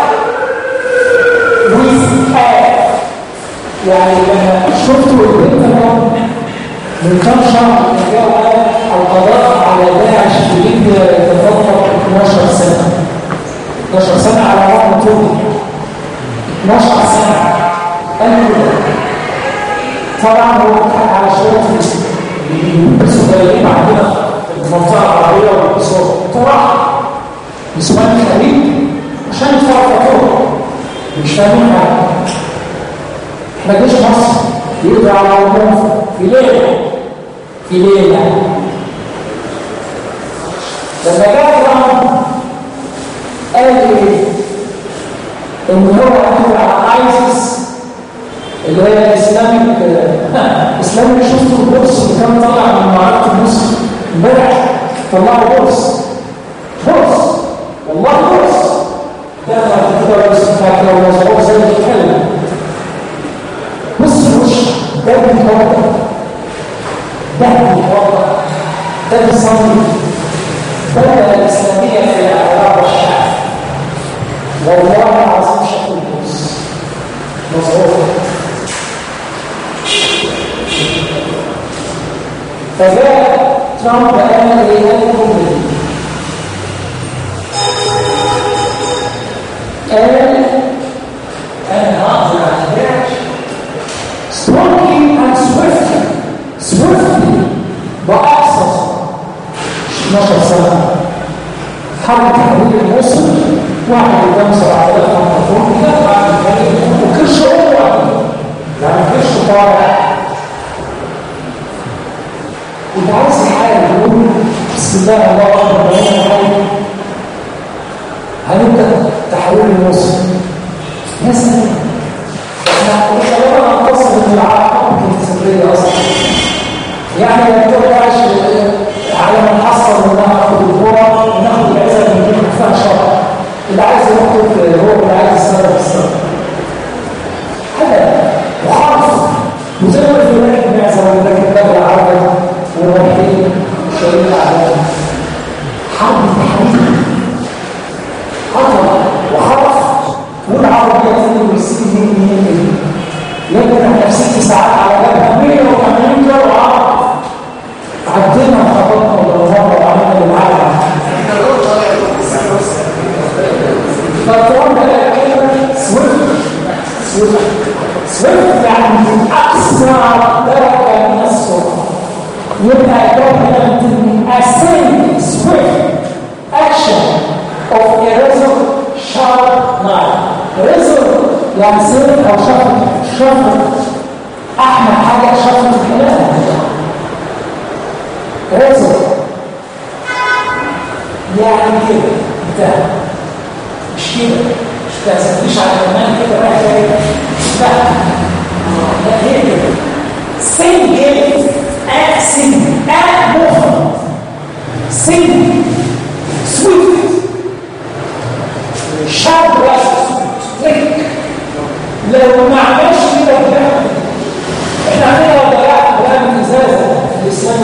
ويسحاب يعني لما شفتوا الانترنت من كام شهر جاء القضاء على داعش في ليبيا يتطور 12 سنة 12 سنة على رقم تركي 12 سنة قالوا طبعا هو على شوية الصغيرين عندنا في المنطقة العربية والبصور طبعا نسوان الخليج عشان يتفرقوا مش فاهمين حاجة احنا جيش مصر يقضي على عموم في ليلة في ليلة لما جاء ترامب قال ايه؟ ان هو هيقضي على ايسيس اللي هي الاسلامك اسلامك شفتوا البورس اللي كان طالع من معركه مصر امبارح طلعوا بورس بورس والله بورس ده كده بس بتاعت لو مظبوط زي الكلمه بص الوش ده بيتوضع ده بيتوضع ده بيصلي بدأ الإسلامية في أعراض الشعب والله العظيم شكل البورس مظبوط فجاء ترامب قال ايه قال الجمله دي قال انا هقدر على الداعش strongly and swiftly swiftly بأقصى 12 سنة حرب تحويل الموصل واحد قدام 7000 مطلوب كده بعد الفريق وكرش قوة يعني كرش طالع وانت عايز حاجة يقول بسم الله الله أكبر بينا حاجة هنبدأ تحويل الموصل يا سلام احنا مش هنقدر نقصد ان العرب ممكن تسبريه اصلا يعني لو ترجعش على ما نحصل ان ناخد الكوره وناخد العزه من غير ما فيها شرط اللي عايز يخطب هو اللي عايز يسبب السبب هذا محافظ وزي ما قلت لك المعزه ولا كتاب العربه والرايحين شايلين اعلام حرب تحرير حرب وحرف والعربيه تاني والسين هي يمكن احنا في ست ساعات على جبهه 180 كيلو عرب عدينا وخبطنا وضربنا وعملنا بالعالم فالطيران ده كلمه سويفت سويفت سويفت يعني من اسرع درجه من السرعه يبقى ده من ascend swift action of a razor sharp knife razor يعني سير او شفط شفط احمد حاجه شفط الكلام رزق يعني كده انتهى مش كده مش تسميش على كمان كده رايح جاي لا لا هي كده سنجل اكسنج ات موفمنت سنج سويفت شارب راسك لو ما عملش كده كده احنا عندنا لو ضيعت كلام الازازه الاسلام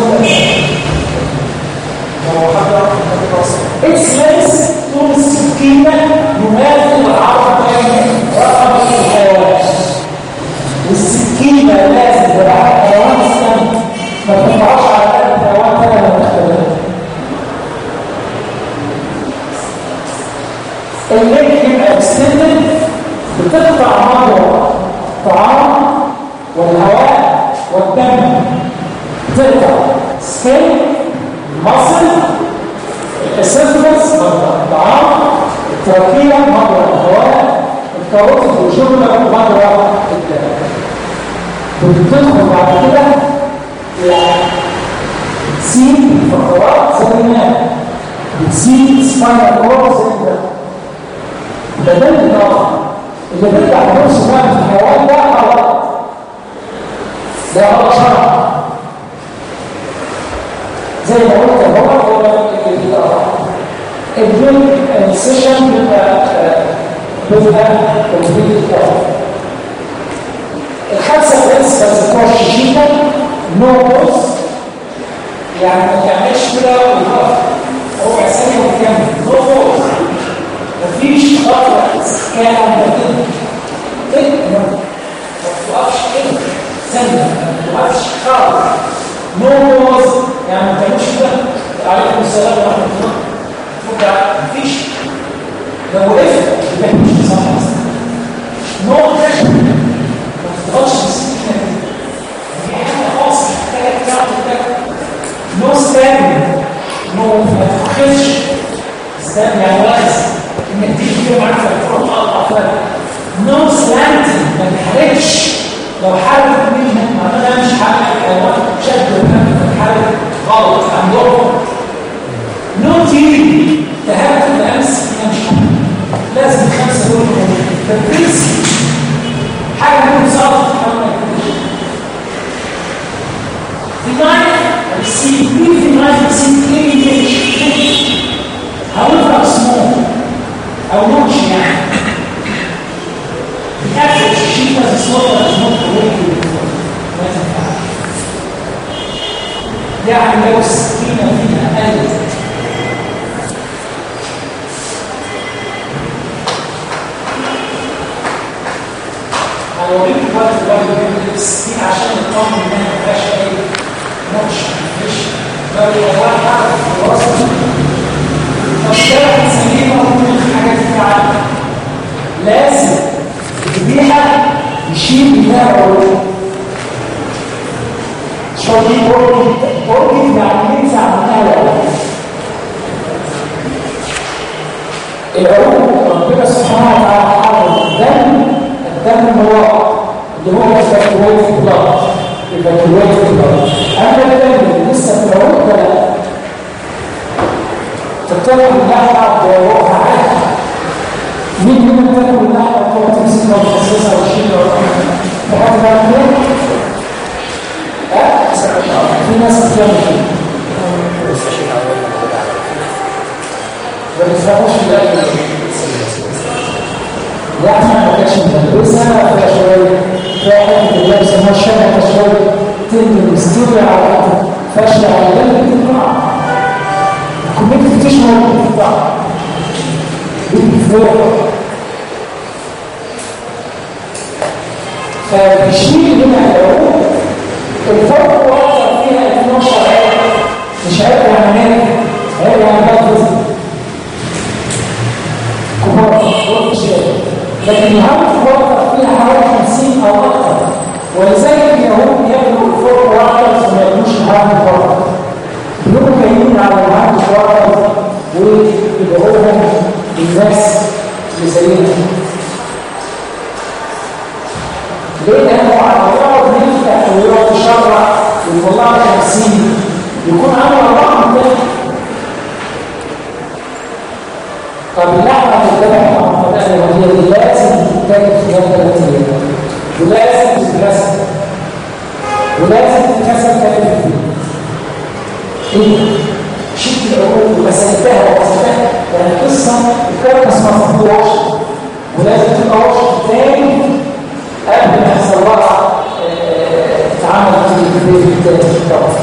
اكسلنس طول السكينه يماثل العرض بين رقم الحيوان والسكينه لازم تبقى حيوان السم ما تنفعش على قد حيوان تاني لما تختلف الليل يبقى اكستندد بتقطع مجرى الطعام والهواء والدم تقطع سكين مصل الاسيفلس مجرى الطعام التركية مجرى الهواء الكاروتيد والجملة مجرى الدم بتدخل بعد كده يعني تسيب الفقرات زي ما بتسيب سباينال كورد زي ده ده ده الإضافة اللي بيرجع لنص بقى في الحيوان ده غلط ده غلط شرع زي ما قلت هو هو الإضافة البيت السيشن بيبقى بيبقى كومبليت الإضافة الخمسة برنسبلز بتوع الشيشيتا نو بوز يعني ما تعملش كده ويقف ربع ثانية وتكمل نو بوز مفيش خطوة كان مبتدئ كده ما توقفش كده ثانية ما توقفش خالص نو بوز يعني ما تعملش كده عليكم السلام ورحمة الله تفكر مفيش لو وقفت يبقى مش صح نو بريشر ما تضغطش السكينة كده دي حاجة خاصة محتاجة تعمل كده نو ستاند نو ما تفخرش ستاند يعني لازم انك تيجي كده معاك تروح تقطع فرق نو سلانتنج ما تحركش لو حركت منك معناها مش حركة حيوان شد وكان تتحرك غلط عندهم نو تيجي تهدف الامس مش حركة لازم خمسة دول تدريس حاجة ممكن صعبة Denial, receive, we deny, receive, imitation. However small, أو نوش يعني. The average sheep as a slaughter is not correctly ما تنفع. يعني لو السكينة فيها قلت هوريك وقت الواحد بيعمل السكين عشان يطمن انها ما فيهاش اي نقش مفيش لا فالواحد وصل فالشارع سليمة وكل الحاجات دي عنها لازم الذبيحة يشيل منها عروض شوية بورجي بورجي يعني ينزع منها العروض العروض ربنا سبحانه وتعالى حرم الدم الدم هو اللي هو evacuate blood evacuate blood اما الدم اللي لسه في العروض ده لا تطلع اللحمة وروحها عادي مين من الدم اللحمة وهو تمسكها وتخصصها وتشيلها وحاجة بقى كده ها في ناس بتعمل كده ما بتفهموش الاكل اللحمة ما كانتش مدبسة فيها شوية فيها حتة اللي بيسموها الشبكة شوية تنزل مستوي على فاشلة على الجنب بتطلع الكمية بتشمل بتطلع بالفوق فبيشيل هنا العروض الفرق واقع فيها 12 عيب مش عيب يعني ايه؟ عيب يعني بلد كبار وقت شيء لكن العرض واقع فيها حوالي 50 او اكثر ولذلك اليهود ياكلوا الفرق واقع فما ياكلوش العرض الفرق بيقولوا جايين على العرض الواقع ويدعوهم الناس اللي زينا ليه لانه يقعد يفتح ويقعد يشرع ويطلع لك تفسير يكون عامل الله ده طب اللحمه تتبع مع الطريقه اليهوديه دي لازم تتاكل في يوم ثلاث ايام ولازم تتغسل ولازم تتغسل ثلاث ايه شلت العروق وغسلتها وغسلتها يعني قصه الكركس ما تطلعش ولازم تبقى وش تاني قبل ما يحصل لها تعامل في البيت الطرف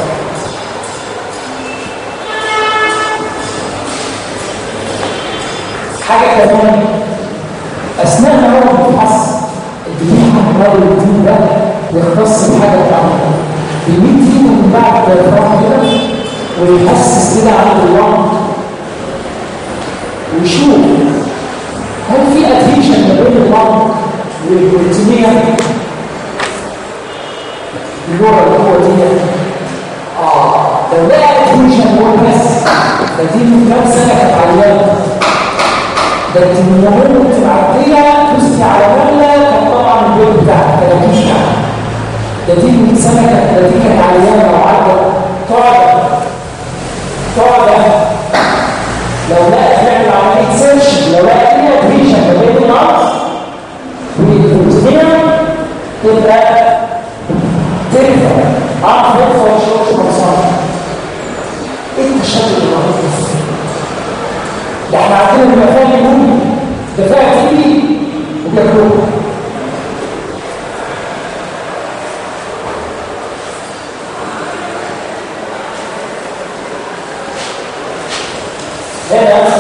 حاجة كمان أثناء ما هو بيحس الجميع حوالي الدين ده يختص بحاجة بتاعته بيميت فيه من بعد الفرح كده ويحسس كده عن الله ويشوف هل في اتنشن ما بين الله والبروتينية اللغة اللي هو دي اه لو لقى اتنشن هو بس ده دي من كام سنة كانت عيانة ده انت من يومين كنت معدية تسقي على مهلة كان طبعا البيت بتاعك ده مفيش حاجة ده دي من سنة كانت ده دي كانت عيانة وعدت تقعد تقعد لو لقى فعل عملية سيرش لو لقى فيها اتنشن ما بين النقص والبروتينية تبقى تنفع عارف ينفع وشوش مصاري ايه التشكل اللي موجود ده احنا عندنا المكان يقول ده فيها كتير وبياكلوها هنا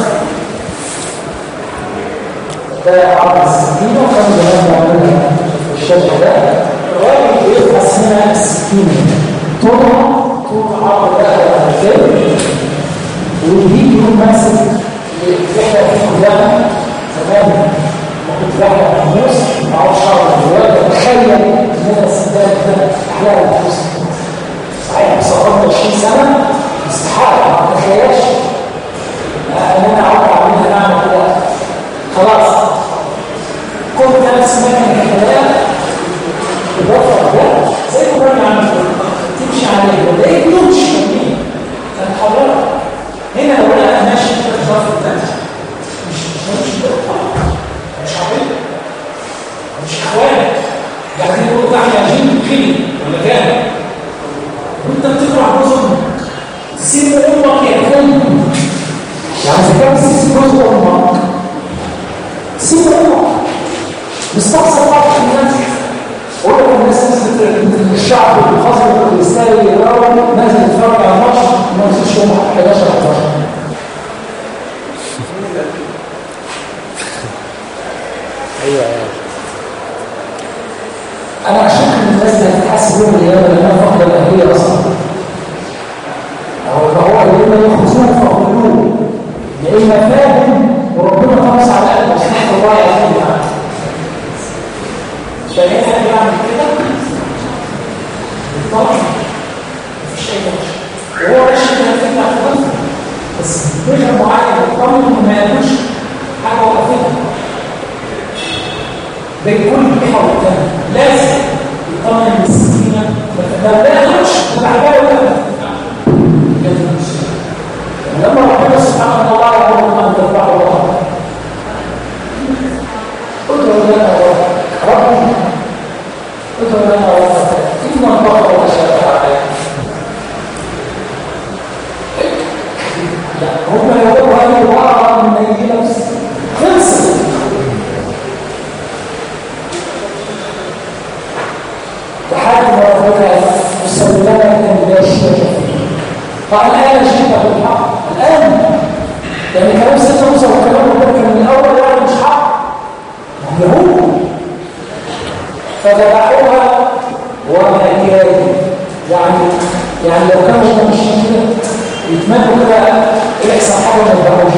ده عرض السكينة وكان زمان بيعملها في الشاشة ده الراجل بيبحث هنا السكينة طولها طول عرض ده كده ويجي يكون ماسك الفكرة في كلها زمان ما كنت بحلق في النص ما اعرفش اعرف دلوقتي اتخيل ان انا السداد ده احلى الفلوس صحيح صرفت 20 سنة استحالة ما اتخيلش ان انا اعرف اعملها نعمل كده خلاص كنت انا سمعت من الكلام الوفر ده زي ما كنا عامل تمشي عليه لقيت نوتش جميل كان حضرتك هنا لو انا ماشي في الظرف ده مش مش مش مش حبيبي مش اخوان قاعدين يقولوا ده احنا عايزين كده ولا كام وانت بتقرا جزء سيب امك يا فندم يعني اذا كان سيب جزء امك سيب امك مستقصد بعض الناس ولا الناس مثل الشعب الخاص بالاسلامي يراوا نازل يتفرج على ماتش ما نسيش يوم 11 11 ايوه ايوه انا عشان الناس اللي هتحاسب يوم القيامه لان انا فقد الاهليه اصلا هو والذين يخرجون فقلوه لأن فاهم وربنا خلص على قلبه سبحان الله يا أخي شايفين حد يعمل كده؟ طبعا مفيش أي مشكلة وهو ماشي كده في الأحوال بس فكرة معينة يطمن ما يعملش حاجة وقفتها بين كل جهة والتانية لازم يطمن السكينة ما تاخدش وبعدها ولا لما ربنا سبحانه وتعالى يقول ان ترفعوا الله ادعوا لنا ربنا ادعوا لنا ربنا ان الله هو اشد عليك لا هم يقولوا هذه الورقه من يجي نفس خلصت لحد ما ربنا مسلمه لا شك فيه فالان شك بالحق الان لان كلام سيدنا موسى وكلام ربنا كان من الاول يعني مش حق يهود فذبحوها وما كان يعني يعني لو كانوا ماشيين كده يتمنوا كده ايه احسن حاجه ما يذبحوش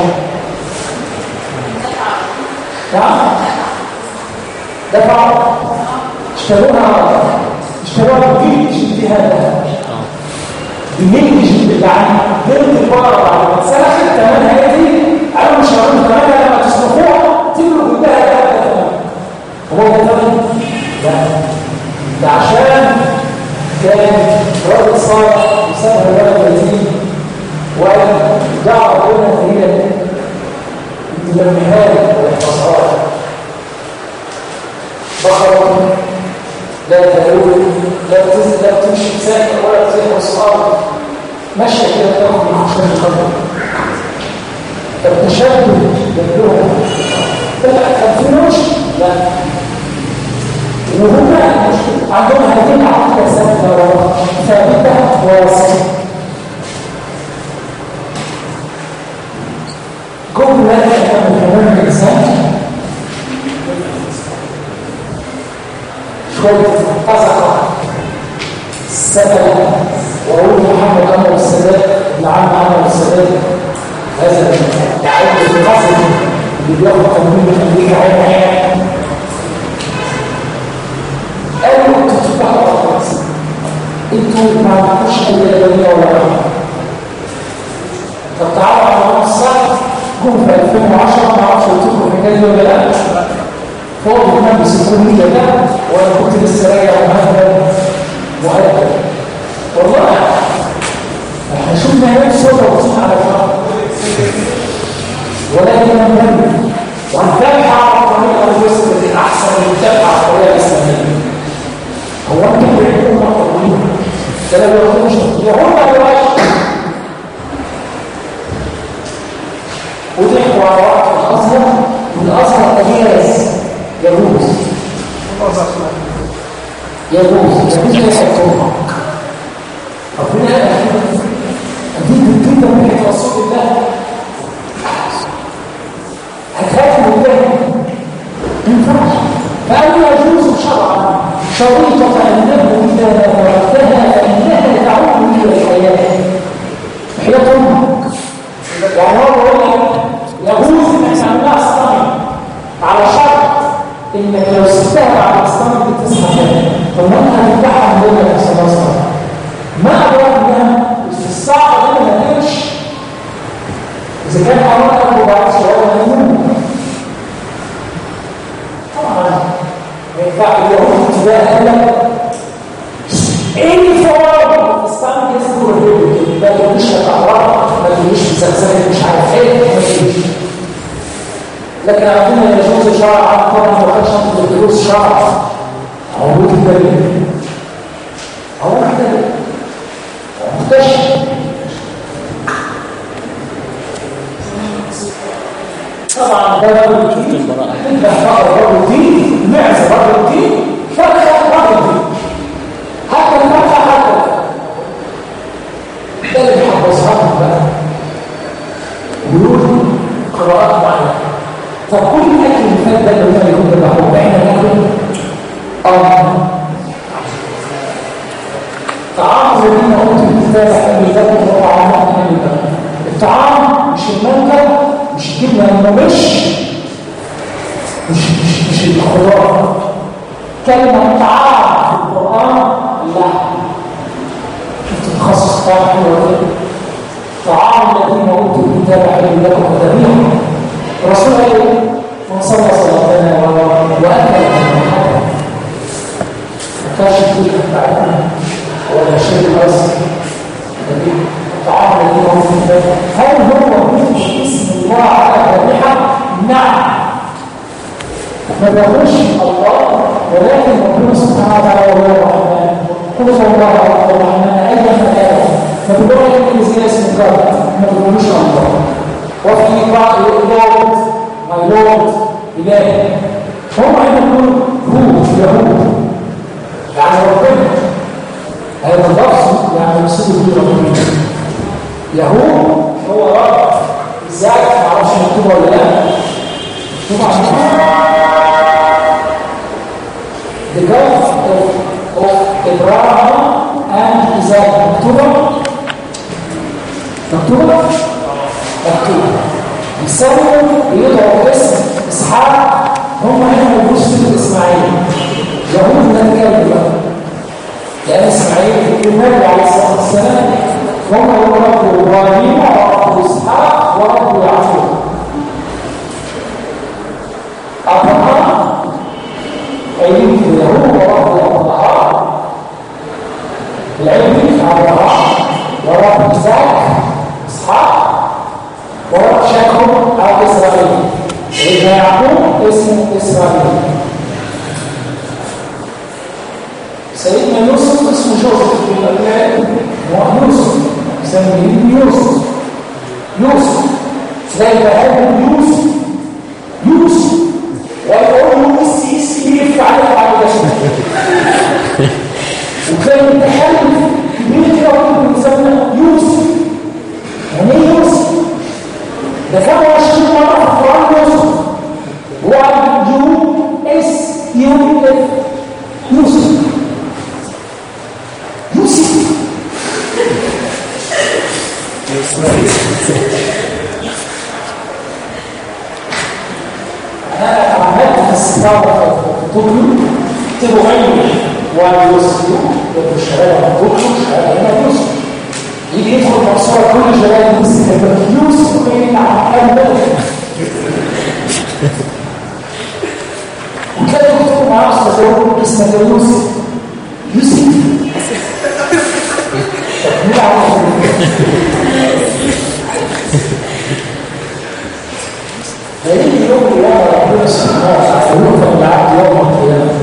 نعم دفعوا اشتروها اشتروها بجيل اجتهاد بمين جيل يعني غير البقره بعد ما اتسلخت كمان هي دي انا مش هقول كمان لما تسلخوها تملوا بدها كده هو ده تمام لا ده عشان كان راجل صالح وسابها الولد يزيد ودعا ربنا ان هي تلمها لي ويحفظها لي بقرة لا تلوي لا تنزل لا تمشي ساكن ولا تزيح وصغار ماشية كده تاخد من عشان الخبر فالتشدد جنبهم لا كان في مشكلة لا وهم عندهم هذه العقيدة ثابتة ثابتة وواسطة كل ذلك من كلام الإنسان شوية قزقة السبب وأقول محمد أنور السادات ابن عم أنور السادات هذا العلم القصد اللي بياخد تمويل من أمريكا عين عين قالوا انتوا تفتحوا خلاص انتوا ما عندكوش اي ادبيه ولا رحمه طب تعالوا على نص الصف جم في 2010 ما اعرفش قلت لكم الحكايه دي ولا لا فوق النبي سيكون لي ده وانا كنت لسه راجع مهدد مؤدب والله احنا شفنا هناك صوره وصوت على الارض ولكن نمر ونتابع على الطريقه الوسط الاحسن ونتابع على الطريقه الاسلاميه هو انت بيعملوا مطلوبين ده لو ياخدوش يهود دلوقتي وضحكوا على وقت الازهر والازهر اجاز يجوز يجوز يجوز ليس يحكمها ربنا اديك الكلمه من رسول الله هتخاف من الله ما ينفعش فقالوا يجوز شرعا شريطة أنه إذا تركتها فإنها تعود إلى الحياة حياة أمك يعني هو بيقول لك يجوز إنك تعملها أصطنع على شرط إنك لو سبتها بعد أصطنع بتصحى تاني طب ما أنت هتفتحها من دون نفسك أصلا ما أدراك إنها في الساعة دي ما تمشي إذا كان حرارة وبعد شوية هيموت طبعا ما ينفع اليوم ابتداء قال ايه فور استعمل اسمه الريبل ما تقوليش كهرباء ما تقوليش مسلسلات مش عارف ايه ما تقوليش لكن عندنا يجوز شرعا طبعا ما كانش عنده الدروس شرعا عروض الدليل عروض الدليل مكتشف طبعا ده رجل دين ده بقى رجل دين معزه رجل دين فرخه رجل دين حتى المرأة حتى ده اللي بيحفظها بقى ويقول قراءات معينة فكل أكل الفات ده اللي كان يكون بالمحبوب احنا ناكل اه تعرضوا لنا قلت الكتاب من ذلك وطعامات من البلد انه مش مش مش مش الخضار كلمة طعام في القرآن اللحم شفت التخصص بتاع حلوة كده طعام الذين اوتوا الكتاب حل لكم وذبيحه الرسول قال ايه؟ من صلى صلاتنا واكل ما كانش فيه بعدنا ولا شيء بس طعام الذين اوتوا الكتاب هل هو يذكر اسم الله على ذبيحه؟ نعم ما بيقولش الله ولكن ربنا سبحانه وتعالى هو الرحمن قل هو الله الرحمن ايا كان فباللغه الانجليزيه اسمه جاد ما بيقولوش الله وفي بعض لورد ماي لورد اله هم عندهم هو يهود يعني ربنا هذا اللفظ يعني يقصد به ربنا يهود هو رب ازاي ما اعرفش مكتوب ولا لا مكتوب عشان the God of, of Abraham and Isaac مكتوبة مكتوبة مكتوبة يسموا يدعوا اسم إسحاق هم هنا ما يقولوش اسم إسماعيل يهود ده الكلب بقى لأن إسماعيل في النبي عليه الصلاة والسلام هم هو رب إبراهيم ورب إسحاق ورب يعقوب أبراهام قايلين في اليهود ورب أبراهام العلم أبراهام ورب إسحاق إسحاق ورب شاكر أو إسرائيل سيدنا يعقوب اسمه إسرائيل سيدنا يوسف اسمه جوزف في الأبناء هو يوسف يسميه يوسف يوسف زي بهاء يوسف يوسف ويقول له اسي اسي يلف عليك بعد كده وكان التحالف كبير كده وممكن يسمى يوسف يعني ايه يوسف؟ ده كان 20 مره في القران يوسف هو يو اس يو اف يوسف يوسف انا عملت في السفاره في طوكيو كتبوا عيني ويوسف يبقوا الشباب في طوكيو شباب هنا يوسف يجي يدخل مقصوره كل شباب يوسف يوسف فين عن بلد وكانوا يكتبوا معاه استاذ اسمه يوسف يوسف مين عارف فيجي يوم القيامة ربنا سبحانه وتعالى يوفق العبد يوم القيامة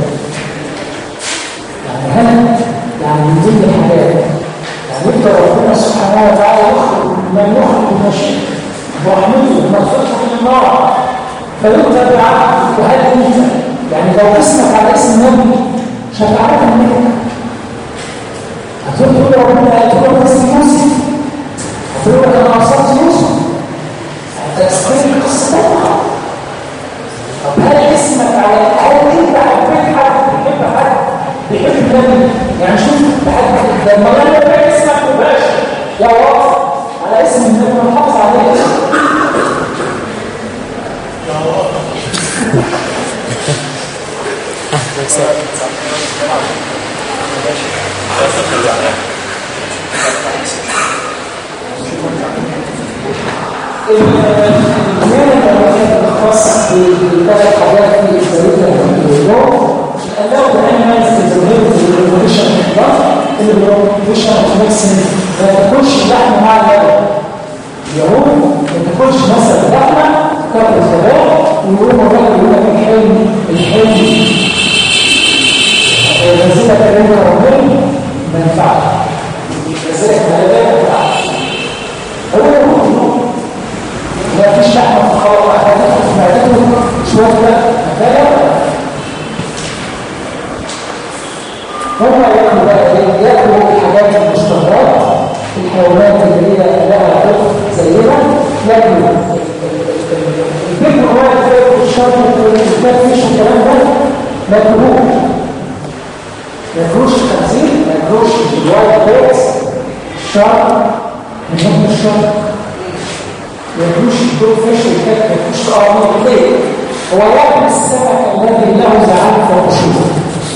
يعني هل يعني من ضمن الحاجات يعني انت ربنا سبحانه وتعالى يخرج من يخرج من الشرك ورحمته ومغفرته من النار فيؤتى بعبد وهل انت يعني لو اسمك على اسم النبي مش هتعرف منك هتقول تقول ربنا هتقول لك اسم يوسف هتقول لك انا عصرت يوسف تفسير القصه طب هل اسمك على هل انت حبيت حد بيحب حد بيحب النبي يعني شوف لحد لما انا بقى اسمك مباشر يا واقف على اسم النبي محافظ عليه المال الخاص بالثلاث حاجات في الزاويه اليوم الأداء بأنيمالز الزهير في الريفوليوشن الضغط اللي الريفوليوشن ميكسنج ما تاكلش لحمه مع اللبن اليهود ما تاكلش مثلا لحمه كتر الخباء ويقوموا الراجل يقول لك الحلم الحلم الغزيره كلمه ربنا ما ينفعش الغزيره كلمه ما ينفعش هو ما فيش لحمه في الخبر هتاكل في معدته شويه كده هم ياكلوا بقى ايه؟ ياكلوا الحاجات المشتهرات الحيوانات اللي هي ما ياكلوش دول فيش وكات ما ياكلوش قراميط ليه؟ هو ياكل السمك الذي له زعامة وقشور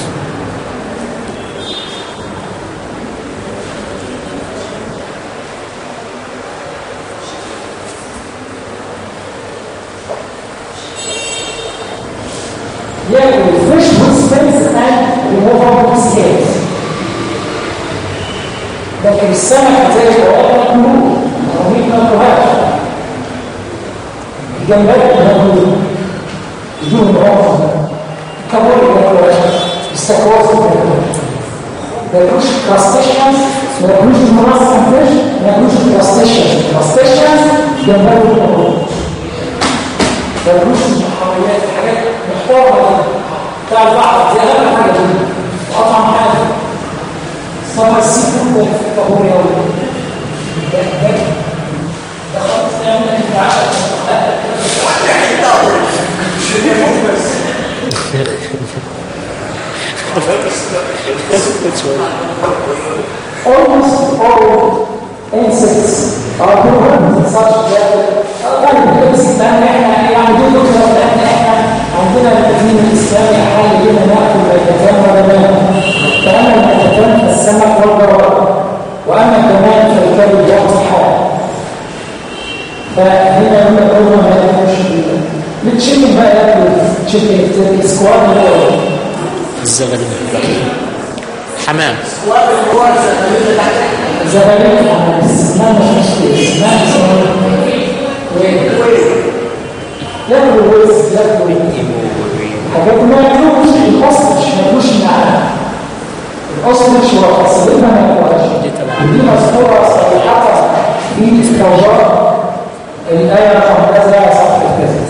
ياكل الفيش والسبيس اند ريموفر سكيلز لكن السمك زي الحيوان مأكلوه الرميد ما أكلوهاش الجمبري مأكلوه بدون مرافق الكابوري ما أكلوهاش السكواس ما أكلوهاش ما ياكلوش كراستيشنز ما ياكلوش المنظم فيش ما ياكلوش كراستيشنز كراستيشنز جمبري ما أكلوهاش ما ياكلوش الحميات حاجات محترمة بتاع البحر زي أغلب حاجة دي أطعم حاجة صار السيفود ده في الكابوريا ده ده ده خلاص نعمل انت Almost all insects are programmed such that غالبا بس بقى احنا يعني دول دكتور احنا احنا عندنا الدين الاسلامي حال لنا ناكل ميتتان ولا ماء فاما الميتتان فالسمك والجراد واما كمان فالكلب والطحال فهنا يقول لك اول ما ياكلش بتشيل بقى ياكل تشيكن سكواد الاول الزغلول حمام سكواد اللي هو الزغاليل اللي تحت زغاليل حمام اسمها مش مشكله اسمها اسمها ياكل الوز ياكل حاجات ما ياكلوش الاصل ما ياكلوش معاه الاصل مش هو اصل ما ياكلوش دي مذكوره صريحه في استوجاب الايه رقم كذا صفحه كذا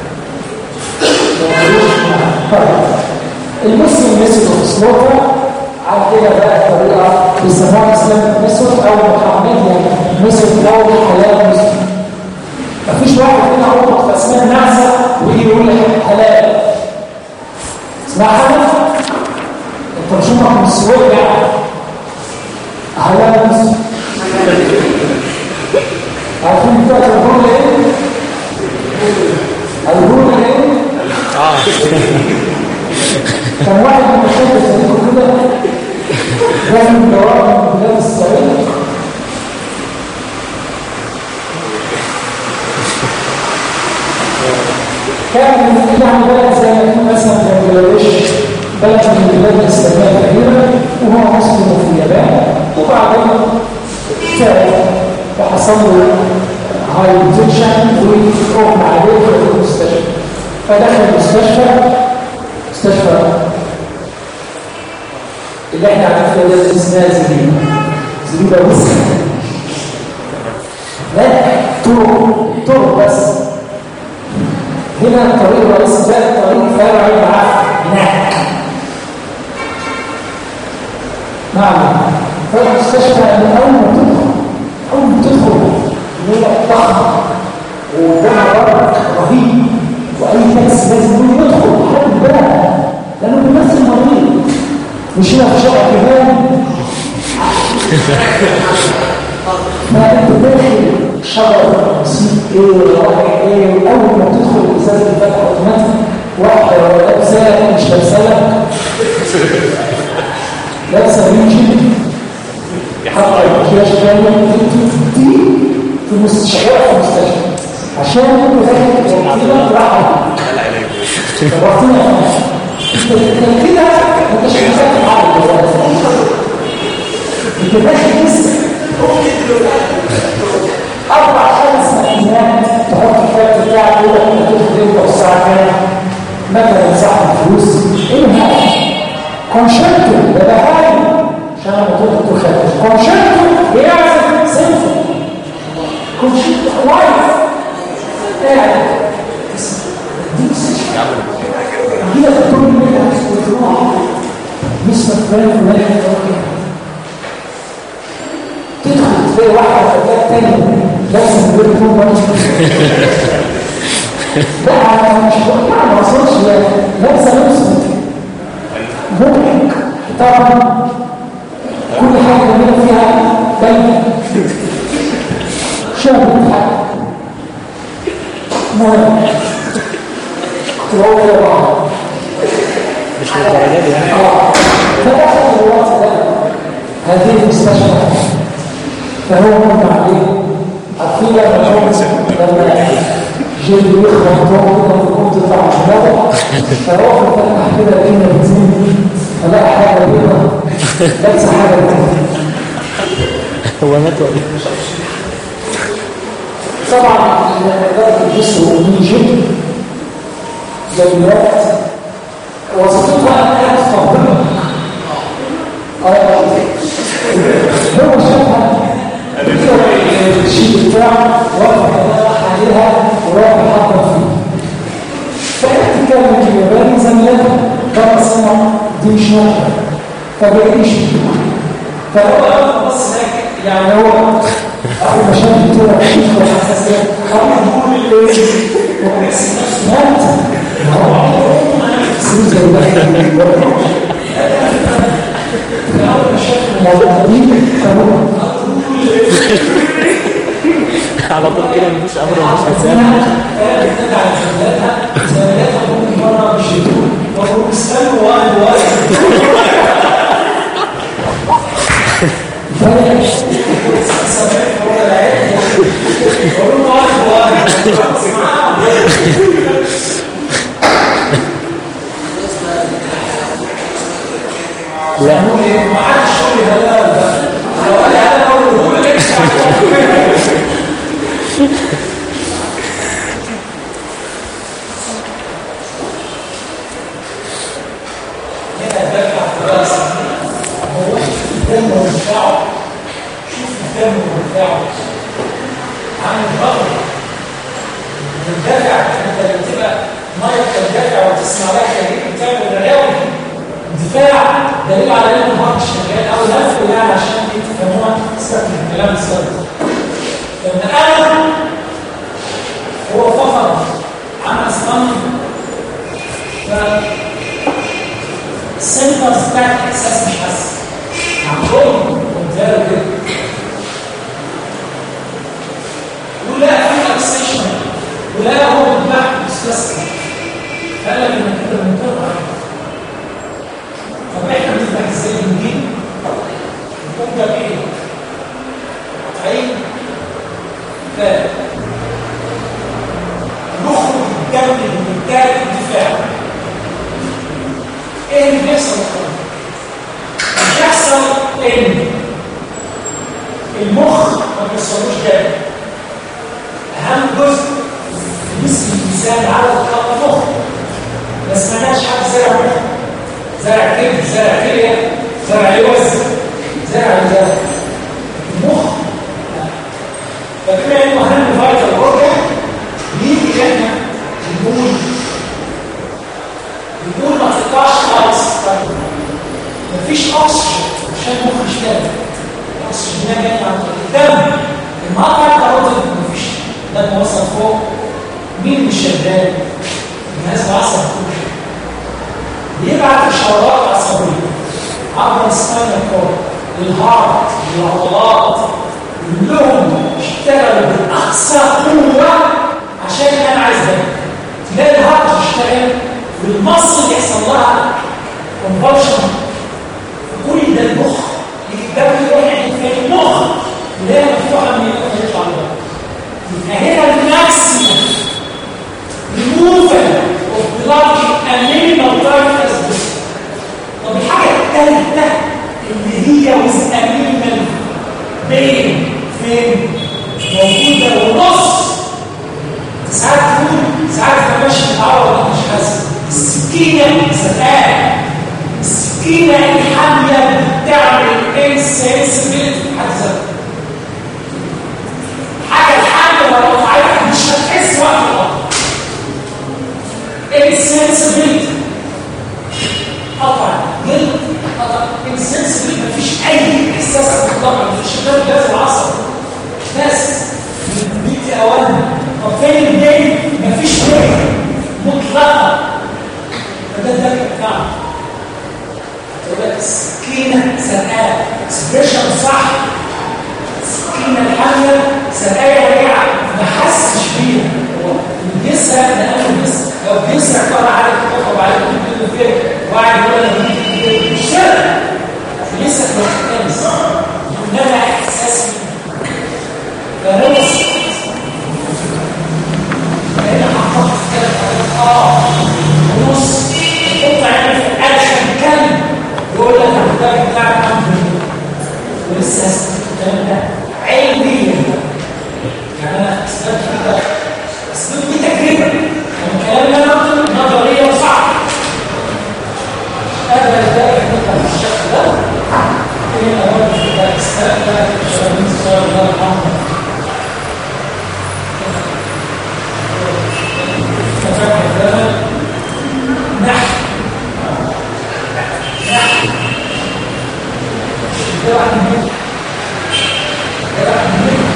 المسلم مسك سلوكه على كده بقى طريقه بيسموها اسلام مسك او محمديه مسك او حلال مسلم مفيش واحد هنا عمره في اسماء نعسه ويجي يقول لك حلال اسمها حلال انت مش عمرك من السويد يعني حلال مسلم عارفين بتاعت الهول ايه؟ الهول ايه؟ اه كان واحد من الشباب صديقه كده جاي من جواب من بلاد الصعيد كان يعني بلد زي ما يكون مثلا بنجلاديش بلد من البلاد الاسلاميه الكبيره وهو مسلم في اليابان وبعدين تعب وحصل له هاي بوزيشن وقوم عليه في المستشفى فدخل المستشفى مستشفى اللي احنا عارفينه ده اسمها زبيبه زبيبه بس لا طرق طرق بس هنا الطريق الرئيسي ده طريق فرعي مع هناك نعم فالمستشفى من اول ما تدخل اول ما تدخل اللي هي ضخمه وقدامها برق رهيب واي تاكسي لازم يقول يدخل حد بقى لانه بيمثل مريض مش هنا في شقه كمان ما انت داخل شجر نسيت ايه رايح ايه اول ما تدخل الازاز الفتح اوتوماتيك واحده لابسه مش لابسه لابسه بيجي حاطه مكياج كامل دي في المستشفى في المستشفى عشان انت داخل كده راحه ربنا انت كده انت مش محتاج حاجه دلوقتي انت داخل لسه أربع خمس مدينات تحط الكارت بتاعك يقول لك أنت تدخل أنت والساعة كام مثلا ساعة فلوس إيه هذا؟ كونشيرتو ده ده حاجة عشان أنا قلت تخافش كونشيرتو بيعزف سيمفوني كونشيرتو لايف قاعد دي مستشفى دي كل منها وتروح مش مفهوم ولا تدخل تلاقي واحد فتاة تاني لازم تقول لهم لا انا مش بقول ما وصلش لابسه لبس مضحك طبعا كل حاجه جميله فيها بلد شاب مضحك المهم كنت بقول كده بعض مش للدرجة دي يعني اه فدخل الوقت ده هذه المستشفى فهو ممتع عليه عارفين لما شفت لما جيب يخبط فوق كده وكنت تطلع الشباب فهو فتح كده لقينا بنزين فلا حاجه بيضه ليس حاجه بيضه هو مات ولا طبعا الاداره الجسم والنيجي جميلات وظيفتها انها تفضل هو شافها الشيء بتاعه وقف عليها وراح حاطه فيه فقالت تتكلم في اليابان زميلتها كما سمع دي مش نافعه فبقيتش فهو قال بص هيك يعني هو اخو مشاكل كده كتير وحساسيه خلاص بيقول الايه هو بيحس نفسه مات هو سيب زي ده اول مشاكل موجودين فهو على طول كده مفيش امر ومش حساب لا دفاع دليل على ان الهارت شغال او نفي يعني عشان ايه تفهموها استخدم الكلام السابق لان انا هو فقط عمل صنم ف السنترز بتاعت الاحساس مش حاسس عقلهم ومثاله كده ولا في اكسشن ولا هو بيتبع مستسلم قال لك انك كده منطقه طب احنا بنفتح ازاي بنجيب نقوم ده بايه؟ عين ف نخرج الدم من الداخل الدفاع ايه اللي بيحصل اللي بيحصل ان المخ ما بيوصلوش دم اهم جزء في جسم الانسان على الاطلاق مخ ما سمعناش حد زرع مخ زرع كبد زرع كليه زرع لوز زرع زرع المخ فبما انه اهم فايتال اورجان نيجي احنا نقول نقول ما تقطعش خالص مفيش اكسجين عشان المخ مش كده الاكسجين ده جاي عن طريق الدم المقطع الكاروتيد مفيش دم وصل فوق مين اللي شغال؟ الجهاز العصبي كله بيبعت اشارات عصبيه عبر السباينال كورد للهارت للعضلات كلهم اشتغلوا باقصى قوه عشان انا عايز ده تلاقي الهارت يشتغل والمصل يحصل لها كونفرشن كل ده المخ الدم يروح في المخ وهي مفتوحه من يقدر يطلع لبره يبقى هنا الماكسيمم removal of blood and minimal darkness طب الحاجة الثالثة اللي هي مستميمة بين فين موجودة ونص ساعات تقول ساعات ما ماشي متعرض مش حاسس السكينة سرقان السكينة الحامية بتعمل انسنسبيلتي حد ذاتها حاجة الحامية لو رفعتها مش هتحس وقت الأرض insensibility قطع جلد قطع insensibility مفيش اي احساس مطلقا مفيش شغال جهاز العصب بس بيدي اوامر طب فين البين مفيش بين مطلقا فده الدرجه بتاعه تقول لك السكينه سرقان اكسبريشن صعب كده واحد يقول انا بجيب كده مش كده لسه في الخامس انما احساس فنص لان حطيت كده اه ونص تطلع يعني في الاكشن كلب يقول لك الكتاب بتاعك عامل ولسه الكلام ده علميا يعني انا اثبت كده اثبت دي تجربه يعني الكلام اللي انا قلته نظريه وصعب هذا ذلك مثلا الشخص ده هنا برضه ده استقبل شبابين صار الله يرحمه ففاكر ده نحن نحن ده واحد منهم ده واحد منهم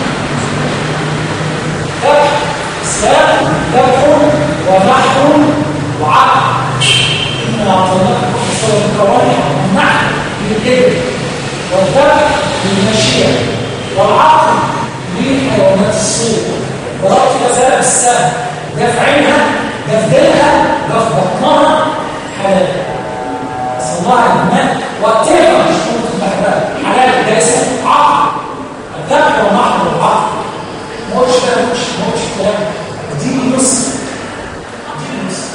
ذبح اسلام ذبح ونحر وعقل إنا أعطيناك صورة الكوانح والنحل للإبل والذبح للمشيئة والعقل للحيوانات الصور ضربت كذلك السهم ده في عينها ده في ديلها ده في بطنها حلال صناع الماء وقتها مش ممكن تحرق حلال ده اسمه عقل الذبح والنحر والعقل ما قلتش ده مش ما قلتش كلام دي نص دي نص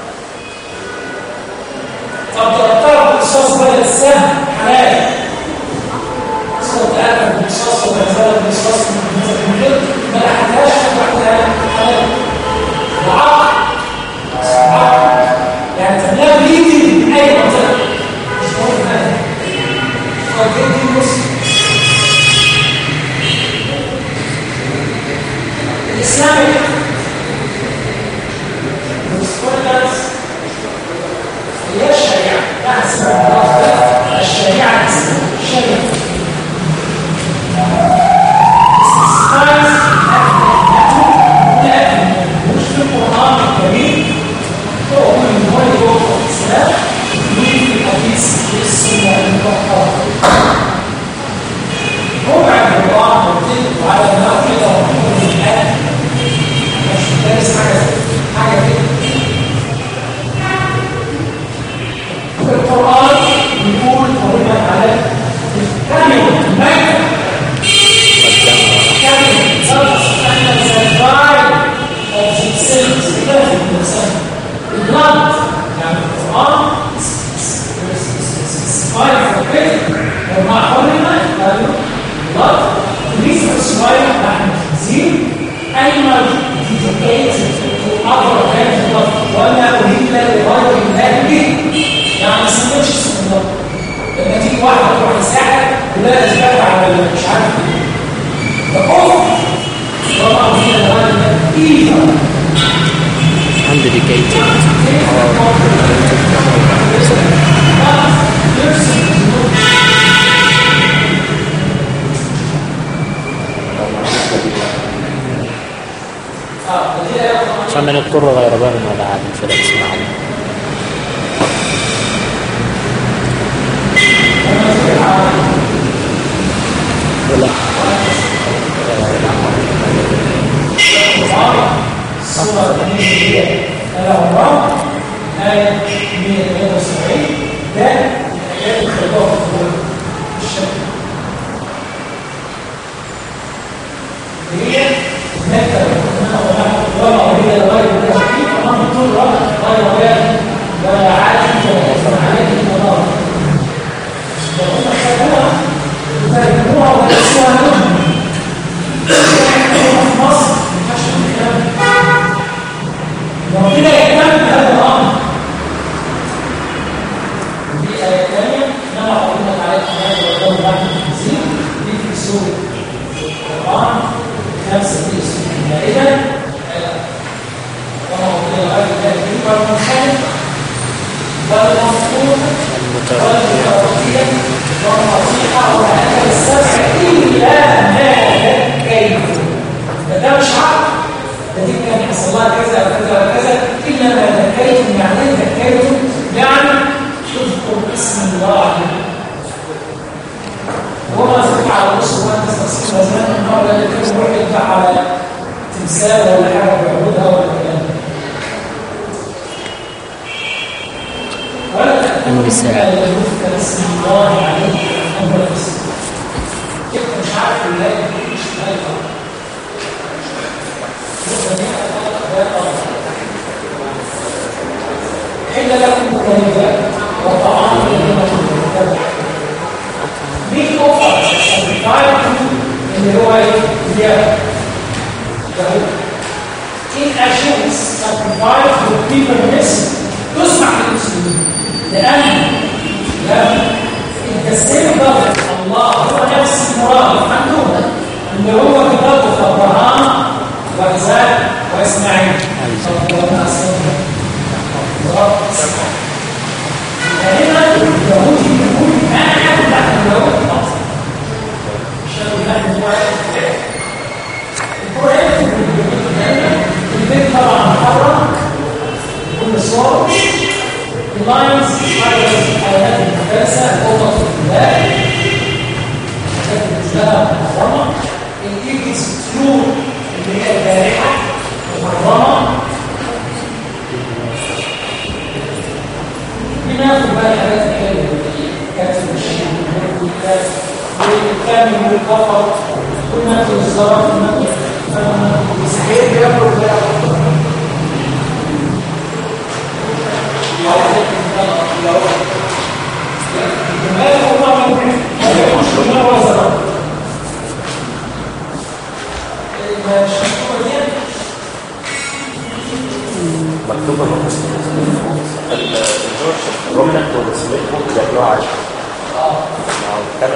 طب ضربتها بالرصاص بدل السهم حلال صوت قلب بالرصاص وغزاله بالرصاص من غير ما لحقتهاش فتحتها حلال وعقل عقل يعني تملاها بايدي من اي منطقه مش مهم هذا طب دي نص الاسلامي والسكولرز هي الشريعة تحسب الله الشريعة الشريعة استثناء لكن مش في القرآن الكريم هو من هو يوم الإسلام من الحديث والسنة المطهرة هو عند الله مرتب على ما كده وحكم الآن مش دارس حاجة حاجة كده في القرآن بيقول حرمت على كلمة ميتة كلمة صدق أن الزرقاء of the sins كلمة الإنسان البلد يعني القرآن سبايل فكرة وما حرم قالوا بلد بالنسبة للسبايل نحن خنزير أيمن dedicated to other kinds of blood وأنا أريد لغير الله به يعني ما استناش اسم الله لما تيجي واحده تروح تساعد ولا تسبح على مش عارف ايه ده كفر طبعا هي الغالب ايضا I'm dedicated. فمن اضطر غير بار ولا عاد فلا اسم عليه ولا الصورة الثانية هي الأمراض آية 173 ده آيات الخطاب الشكل هي مكة وما هي غير التشكيل وما مضطر غير غير ولا عالم ولا عليه المضار وهم خدوها وترجموها ودرسوها لهم في مصر ما ينفعش الكلام ربنا يهتم بهذا الامر دي آية ثانية إنما حرمت عليكم هذا والله بعد التنزيل دي في سورة القرآن خمسة في سورة المائدة وما أطيع غير ذلك والمنحنف والمفقود والمتوفية والنصيحة وهكذا السبع إلا ما ذكيتم فده مش عقل ده دي كان حصل لها كذا وكذا وكذا إلا ما ذكيتم يعني إيه ذكيتم يعني تذكر اسم الله وما ذكر على الرسل وما تستقسم وزمان النهار اللي كان يروح يذبح على تمثال ولا حاجه بيعبدها ولا الكلام ده النساء. لا يذكر اسم الله عليه أنه الاسم كيف مش عارف الله مش عارف حل لكم الطيبات وطعام لكم الكتاب مين اوفر الفايل اللي هو زياده in actions sacrifice will be permissible تسمع للمسلمين لأن لا التسليم ضغط الله هو نفس المراد عندنا اللي هو كتابه أبراهام وإسحاق وإسماعيل فهنا اليهود يقول أنا أكل عن اليهود أصلا مش هقول لك هو القرآن البيت طبعا محرم كل صور اللاينز حيوانات المفترسة القطط الكبار حاجات بالنسبة لها محرمة الايجلز طيور اللي هي البارحة محرمة بناخد بقى الحاجات الحلوة كتف الشيء والكتف والكامل والكفر وناكل الزرع وناكل صحيح بياكلوا بقى مكتوبة الرومنانت والسويت فود بياكلوها عشاء اه كامل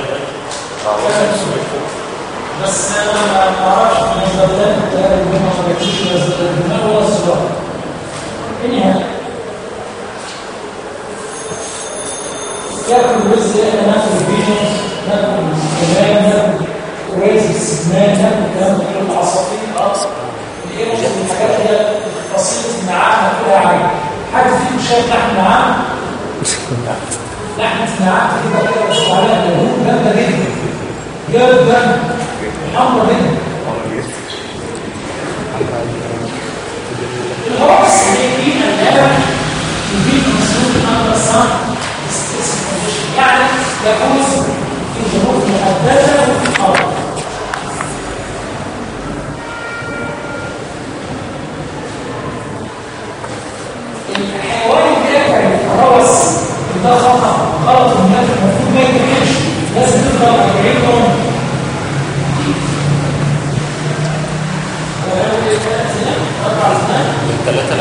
بس انا ما اعرفش النظريات بتاعت ان هم ما بياكلوش الدماغ ولا الصباح انهي ياكل رز احنا ناكل فيجنز ناكل كمان ناكل رز السمان ناكل كلام كل العصافير اصلا ايه من الحاجات هي فصيله النعام كلها عادي حد فيكم شايف لحم نعام؟ لحمة نعام كده كده بس عليها دهون جامدة جدا جدا حمرا جدا الهوكس يجي الآن يجيب مسؤول أمر الصنع يعني يجوز في ظروف محددة وفي الأرض الحيوان بياكل الروس ده خطأ غلط الناس المفروض ما يتحش لازم تفضل 40 يوم ثلاثة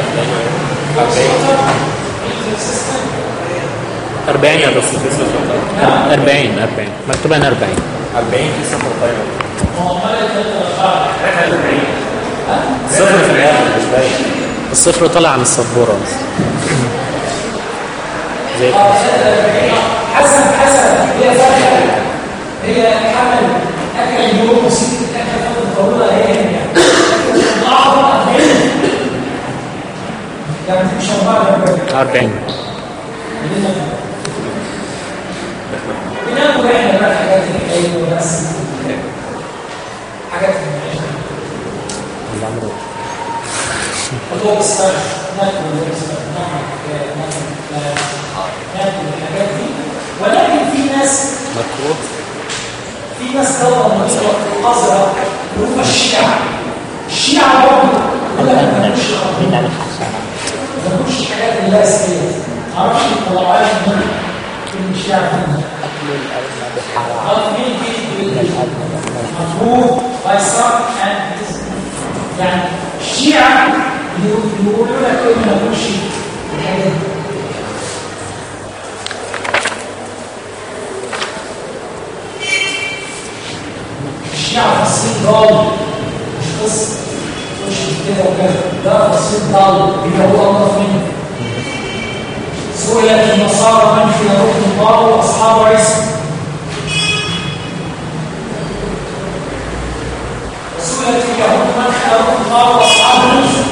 أربعين يا بس أربعين أربعين مكتوب هنا أربعين 40 في صفر طيب هو ما يتحش صفر في الاخر مش باين الصفر طلع عن السبورة بس زي حسب حسب هي فرخة هي حمل أكل يوم وست أكل فترة طويلة هي هي الأعظم أربعين يعني مش أربعة أربعين بناكل احنا بقى حاجات الحلوة بس حاجات الحلوة الأمر اللي هو السمك ناكل السمك ناكل ناكل ناكل الحاجات دي ولكن في ناس مكروه في ناس طبعا مطلق أزرق اللي هم الشيعة الشيعة برضه يقول لك ما تاكلش خمر ما تاكلش حاجات اللاسية معرفش الطلعات من الشيعة فين عارفين في مفهوم by some and this يعني الشيعة يقولوا لك ايه ما تاكلش الحاجات دي الشيعة فصيل ضال مش قصة مش كده وكذا ده فصيل ضال يبقى هو أنظف منه سئلت النصارى من في ركن الله وأصحاب عيسى وسئلت اليهود من في ركن الله وأصحاب موسى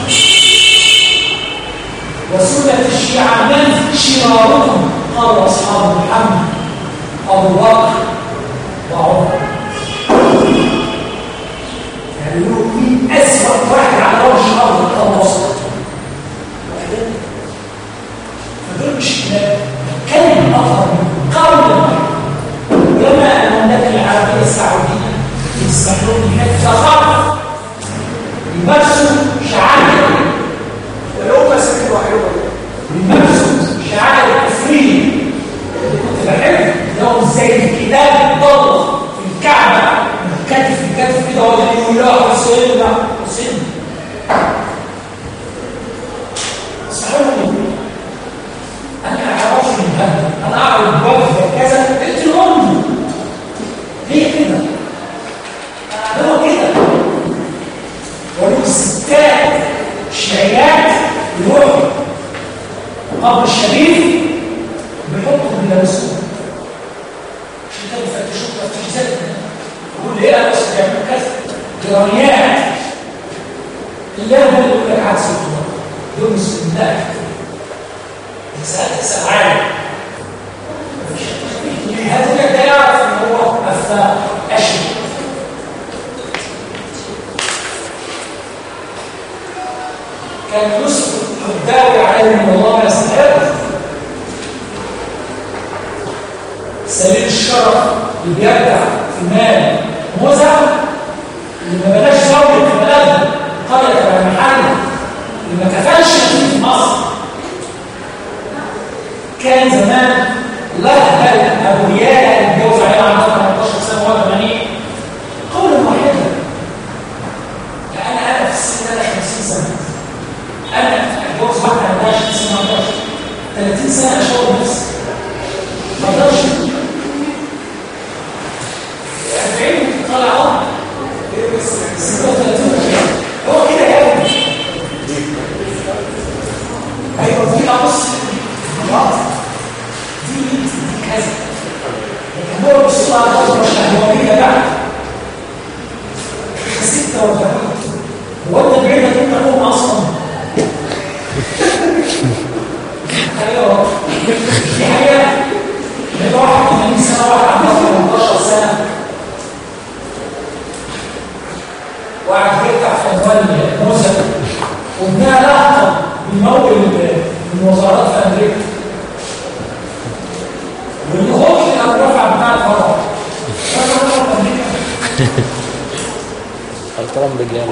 وسئلت الشيعة من شرارهم قالوا أصحاب محمد أبو بكر وعمر يعني يقولوا مين أسود واحد على وجه الأرض الوسط فدول مش كلام كلمة ولو ستات شيعات يروحوا قبر الشريف بيحطوا بيلبسوه عشان كده بيفتشوا تفتيش ذاتي يقول لي ايه انا بس بيعملوا كذا جرانيات اللي انا اللي يقول لك عكس الدول دول مسلمين لا تسال تسال عالم هذا ده يعرف ان هو افاق اشهر كان يوسف الداوي عليه من الله يستحق سبيل الشرف اللي بيرجع في مال مزع اللي ما بلاش زوجة في بلد قرية ولا محل اللي ما كفاش في مصر كان زمان لهبل ابو ريال اللي اتجوز عليها عندها 18 سنه ولا 80 قولا واحدا لان انا في السن ده 50 سنه انا اتجوز واحده عندها 20 سنه 30 سنه اشغل نفسي ما اقدرش 40 طالع اه 36 هو كده يا ابني ايوه دي ابص خلاص دي دي كذا لكن هو بيصير على فتره شهوانيه بقى 46 هو انت بعيد انت تقوم اصلا ايوه دي حاجه اللي واحد 80 سنه واحد عنده 18 سنه وقاعد بيرجع في اموال موسى وابنها لقطه بيمول من وزارات في امريكا واللي هو اللي الرفع بتاع الفرع رفع الفرع في امريكا الكلام رجال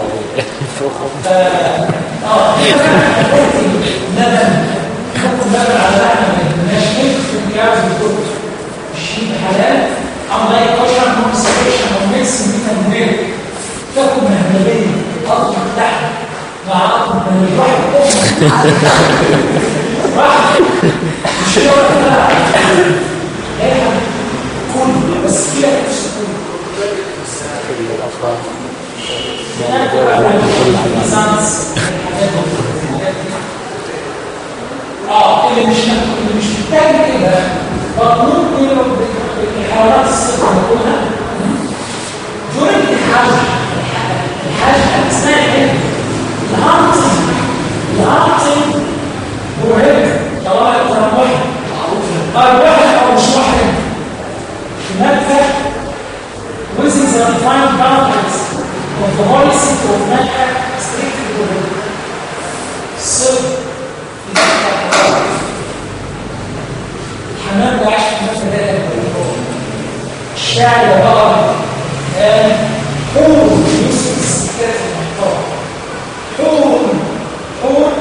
اه ندم حكم ندم على لحم مش ممكن في الجهاز بتقول الشيء حلال ام لا يكشف من سيكشن او ميكس من الميل تاكل مهمليه اطلق لحم مع اطلق من الواحد واحد مش كده كل بس كده نفس اه اللي مش اللي مش محتاج كده مطلوب منه الحيوانات الصغيره كلها دول الحاج الحاج اسمها ايه؟ الهانتنج الهانتنج هو هيك طالما يكون واحد طيب واحد او مش واحد في مكه within the defined boundaries of the holy city of Mecca strictly prohibited. So, الحمام ده عاش في مكة ده الشاعر يا بقى قال حور يوسف السكات المحترم حور حور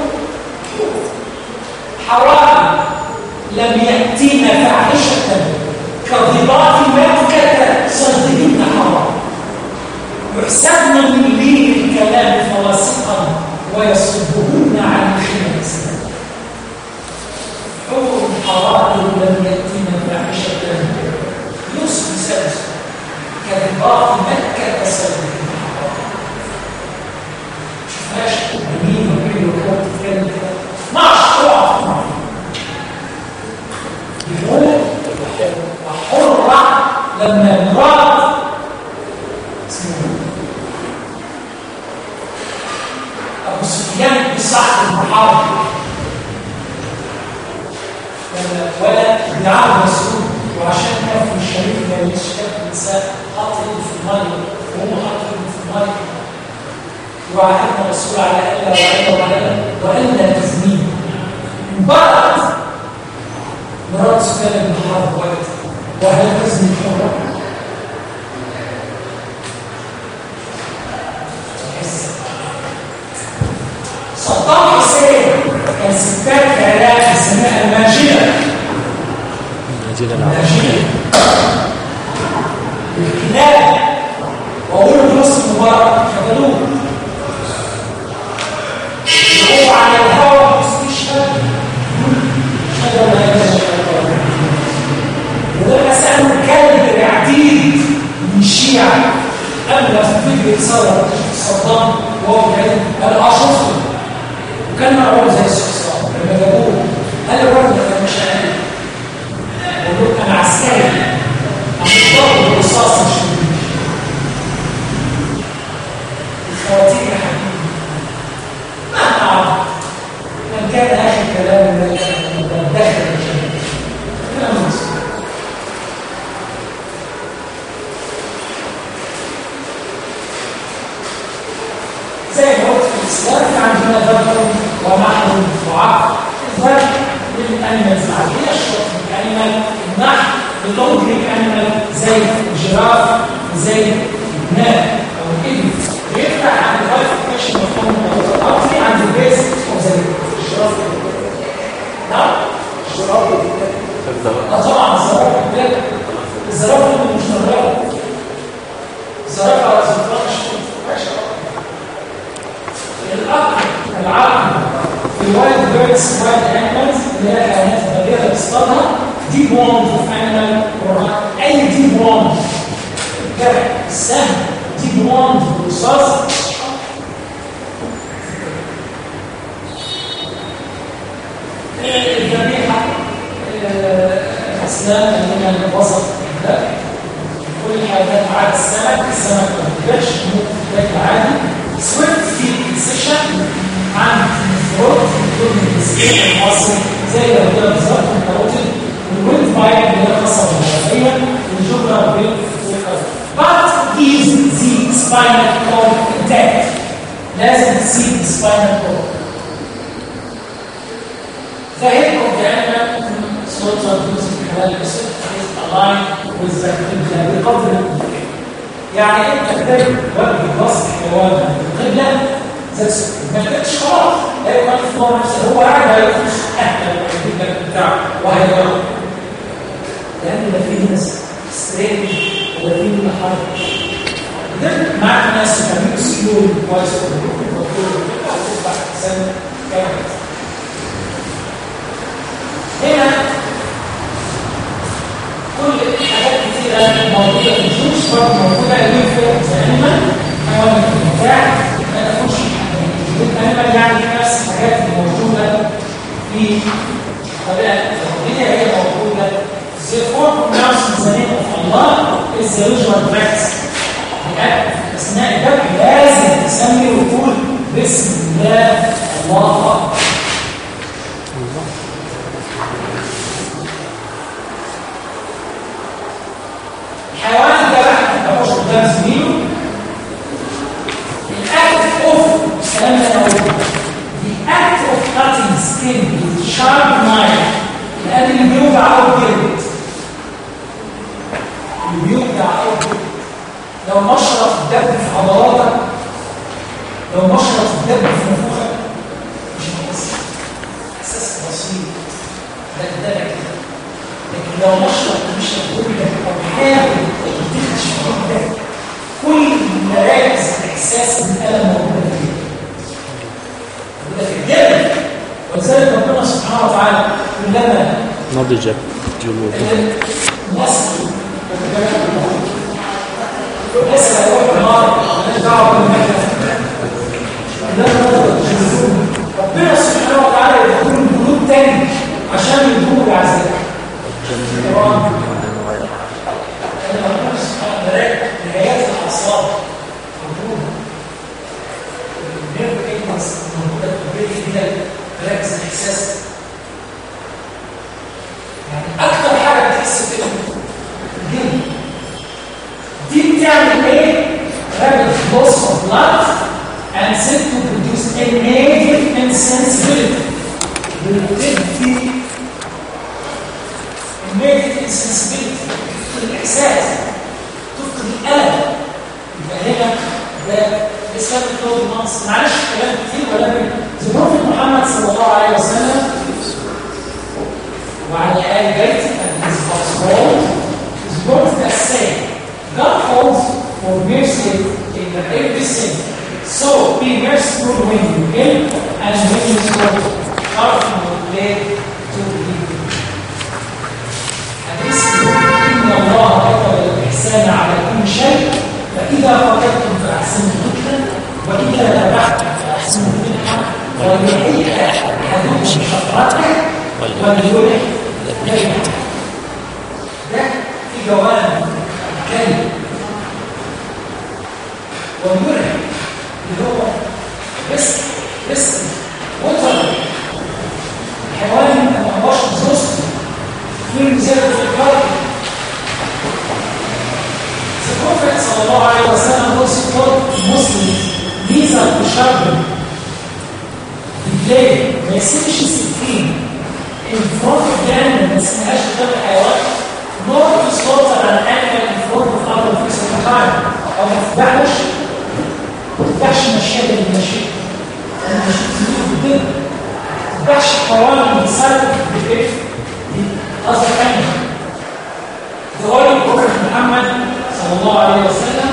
حرام لم يأتينا فاحشة كضباط مكة صدقين حرام يحسبن من لين الكلام فواسقا ويصدهن عن خير الاسلام حور حرام لم يأتينا فاحشة يوسف سادس كضباط مكة صدقين حرام شوفهاش مين ومين وكانت تتكلم كده مشروع يقول حرة لما مرات أبو سفيان بسعد المحارب ولا ابن عبد مسعود وعشان كان في الشريف ما يشتكي النساء حط ايده في الميه وهو حط ايده في الميه وعهدنا الرسول على الا والا والا والا تزنين انبرت مرات سفيان بن حرب وقت وهل تزني الحرة؟ صدام حسين كان ستات كلام اسمها الماجدة نجينا العرب الماجدة الكلاب وأقول النص المبارك شغلوه وهو على الهواء مستشهد شغل ما يتشغل وده مسألة الكلب العديد من الشيعة قبل ما الفيديو يتصور صدام وهو بيعيش قال اه شفته وكان مرعوب زي الصحصان لما جابوه قال الراجل ده مش عارف بقول له انا عسكري عم بضرب بالرصاص مش بالجيش. الخواتيم يا حبيبي مهما عرفت من كان اخر كلام من داخل الجنه كلام مسلم زي ما قلت في الاسلام في عندنا ذكر ومعنى وعقل الذكر للانيمالز العاديه الشرط الانيمال النحل اللونج ليك انيمال زي الجراف زي الناب او الابل بيفتح عند الفايفيكيشن مفهوم الارضي عند البيس او زي الجراف نعم الجراف اه طبعا الزرافه بالذات الزرافه اللي مش مغربه الزرافه على زرافه مش وحشه العقل العقل في الوايلد بيردز وايلد انيمالز اللي هي الحيوانات البريه اللي بتصطادها دي بوند اوف انيمال اي دي بوند الجرح السهم دي بوند رصاص الذبيحه الاسنان اللي هي الوسط ده كل الحيوانات عاد السمك السمك ما بيبقاش ممكن عادي سويت في السيشن عند الثروت ضمن السكين المصري زي ما كده بالظبط الكاروتيد والويند بايب اللي هي خاصه بالغذائيه والجبره بين But is the spinal cord intact? لازم تسيب spinal cord. The head of the animal slaughtered using halal method is aligned with the qibla بقدر الامكان. يعني انت كتاب وجه وصف حيوان القبله ذات ما كانتش خلاص لا يكلف الله نفسه هو قاعد هيخش اهلا القبله بتاعه وهيجرب لان ده فيه ناس ستريت وده فيه من حرب ده معاك ناس بيعملوا سلول كويس وتصبح انسان كامل هنا كل حاجات كتيرة موجودة في الجوش برضه موجودة الويفر زي حيوان البتاع ما تكونش الانيمال يعني نفس الحاجات الموجودة في الطبيعة التربية هي موجودة The four pronounced the name of Allah is the usual practice. أثناء الذبح لازم تسمي وتقول بسم الله الله أكبر. الحيوان ده بقى ما تبقاش قدام زميله الاكت اوف الكلام ده انا قلته the act of cutting skin with sharp knife لان اللي بيوجع او جلد اللي بيوجع او جلد لو مشرط الدم في عضلاتك لو مشرط الدم في نفوخك مش هتحس احساس بسيط ده ده كده لكن لو مشرط مش هتقول لك او حاول تكتشف جدا كل مراكز احساس بالالم موجوده فيها موجوده في الجلد ولذلك ربنا سبحانه وتعالى كلما نضجت جلود الناس الناس اللي هيروحوا النار مالهاش دعوه بالمكان ربنا سبحانه وتعالى يدخل الجلود تاني عشان يدخلوا العذاب نهايات الاعصاب موجوده النيرف ايمنس موجوده في البيت دي مراكز الاحساس يعني اكتر حاجه بتحس في الجلد دي بتعمل ايه؟ rapid loss of blood and said to produce a negative insensibility بتدي النيجاتيف insensibility تفقد الاحساس تفقد الالم يبقى هنا ده بسبب كلود مانس معلش كلام كتير ولكن زبروف محمد صلى الله عليه وسلم وعلى آل بيته and his household is going to say God calls for mercy in the every sin so be merciful when you kill and when you slaughter careful with blade to the حديث إن الله كتب الإحسان على كل شيء فإذا قتلتم فأحسنوا القتلة وإذا ذبحتم فأحسنوا والملحية هدوء شطرات والمليونة ده في جوانب كلمة والمرهق اللي هو ريسك ريسك وطن الحيوان انت ما هوش نص في المثال في الكارت البروفيت صلى الله عليه وسلم was taught Muslims ميزة الشر بالليل ما يسيبش السكين in front of them ما يسميهاش قدام الحيوان nor to slaughter an animal in front of other things of the time أو ما تتبعش ما تتبعش مشيئة المشيئة أنا مشيئة تنوي بالدم ما تتبعش قوانين بسبب بالإيه قصد animal The Holy Prophet Muhammad صلى الله عليه وسلم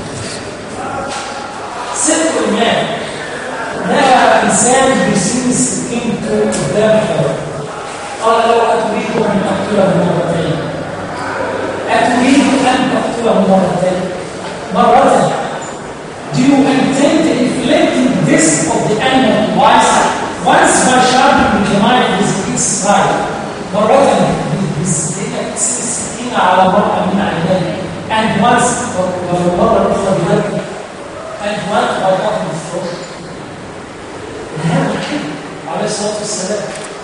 ست إمام نهى إنسان بيسيب السكين قدام الحيوان قال لو أتريد أن أقتله مرتين أتريد أن تقتله مرتين مرة Do you intend to inflict this of the animal twice once by sharpening the knife with its side مرة بالسكين على مرأة من عينيه and once والمرة الأخرى بذلك and once by cutting his throat هذا الحكم عليه الصلاة والسلام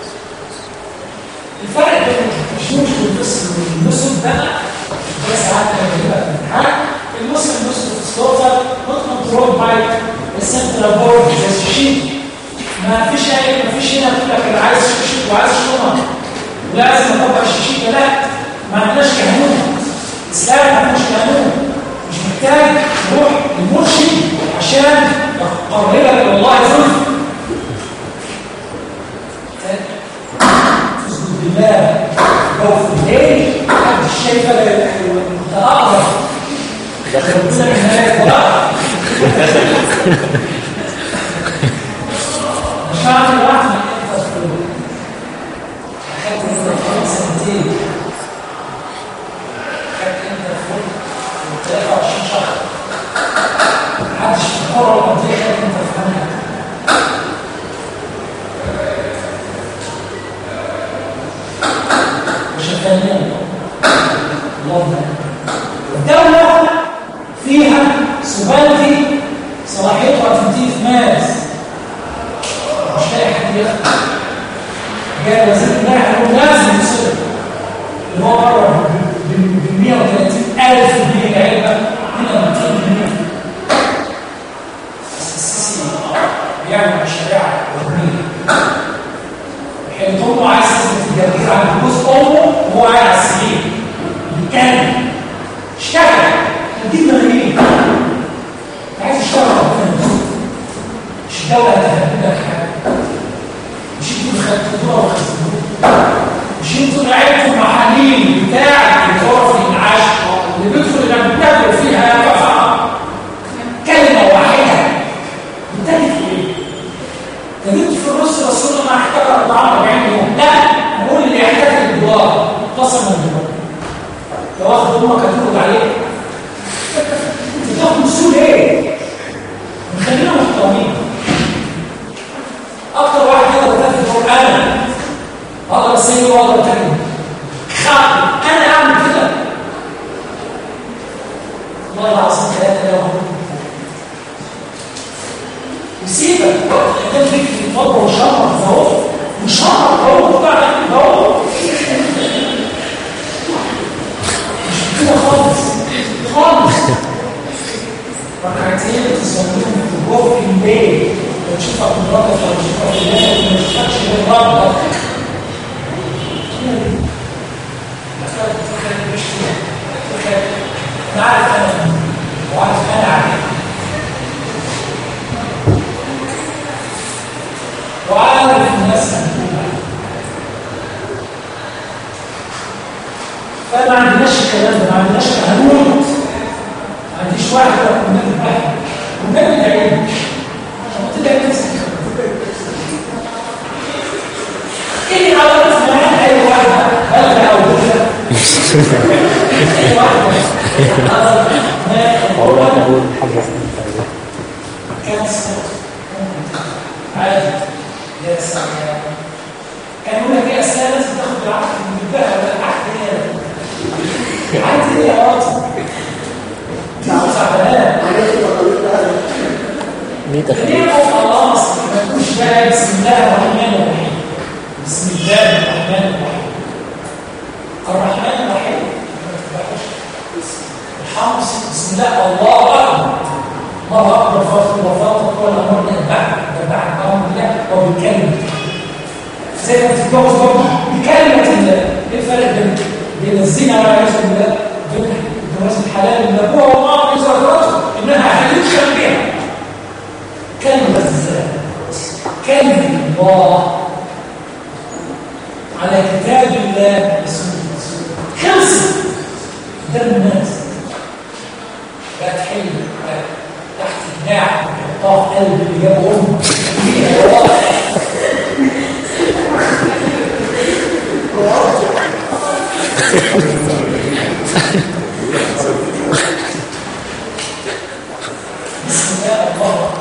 الفرق بين الشوش والمسلم والمسلم ده ده ساعات كان بيبقى في الامتحان المسلم مسلم في السلطه not controlled by the central board زي الشيك ما فيش اي ما فيش هنا بيقول لك انا عايز شيك وعايز شنط ولازم اطبق الشيك لا ما عندناش قانون الاسلام ما عندناش قانون مش محتاج تروح للمرشد عشان يقررك والله ظلم تسجد بالله لو في الليل محدش شايفه انت اقرب ربنا من هناك وقع مش هعمل واحد انت في اخدت انت في سنتين اخدت انت في 23 شهر محدش في القرى القضيه اخدت انت في حمايه وشغالين اللهم الدولة فيها سبالتي صلاحيتها تنتهي في مارس مش لاقي حد ياخد جاء وزير النهي قالوا لازم يصير اللي هو بره ب 130 ألف جنيه العلبة هنا 200 جنيه بس السيسي بيعمل مشاريع وهمية حين امه عايز تثبت الجرير عن جوز امه وهو قاعد على السرير بيتكلم اشتغل تجيب ملايين عايز تشتغل ربنا مش الدوله هتهدد لك حاجه مش انتوا خدتوها وخزنوها مش انتوا لعبتوا محاليل بتاع الغرف الانعاش اللي بيدخل اللي بتاكل فيها يا جماعه كلمه واحده بتاكل ايه؟ تجد في الرسل رسول الله احتاج 44 يوم لا نقول اللي يحتاج الدولار قسم الدولار لو واخد امك هتفرض عليه انت تاخد مسؤول ايه؟ خلينا محترمين اكتر واحد يقدر يتكلم القران اقدر اسيبه واقدر اتكلم انا اعمل كده والله العظيم ثلاثه يوم يسيبك ده فيك يتفضل وشرف اهو وشرف اهو بتاع اهو مش كده خالص خالص ركعتين تصليهم في جوه في الليل وتشوفها في مراتك او تشوفها في الليل وما تشوفكش غير ربك انا عارف انا وعارف انا عليك وعارف الناس مكتوبة فما عندناش الكلام ده ما عندناش هنموت ما عنديش واحد ولا كنا واحد كنا بندعي عشان تدعي نفسك ايه على راس معنى اي واحده بلد او كده اي واحده والله تقول حظ كان عادي يا سلام كان يقول لك ايه اصل لازم تاخد العقد من البقى ولا العقد ايه عقد ايه يا راجل؟ تسعة تعبان مية ليه أخير خلاص ما تقولش بقى بسم الله الرحمن الرحيم بسم الله الرحمن الرحيم الرحمن الرحيم الحمد بسم الله الله اكبر الله اكبر فاطر وفاطر ولا امر بعد بعد امر الله وبكلمه زي ما تتجوز برضه بكلمه الله ايه الفرق بين بين الزنا والعياذ بالله بين جواز الحلال اللي ابوها وامها بيزرعوا انها هتكشف بيها كلمة الزنا كلمة الله على كتاب الله وسنة رسوله خلصت ده الناس بقت حلم بقت تحت الناع حطها في قلب اللي جاب امه بسم الله الله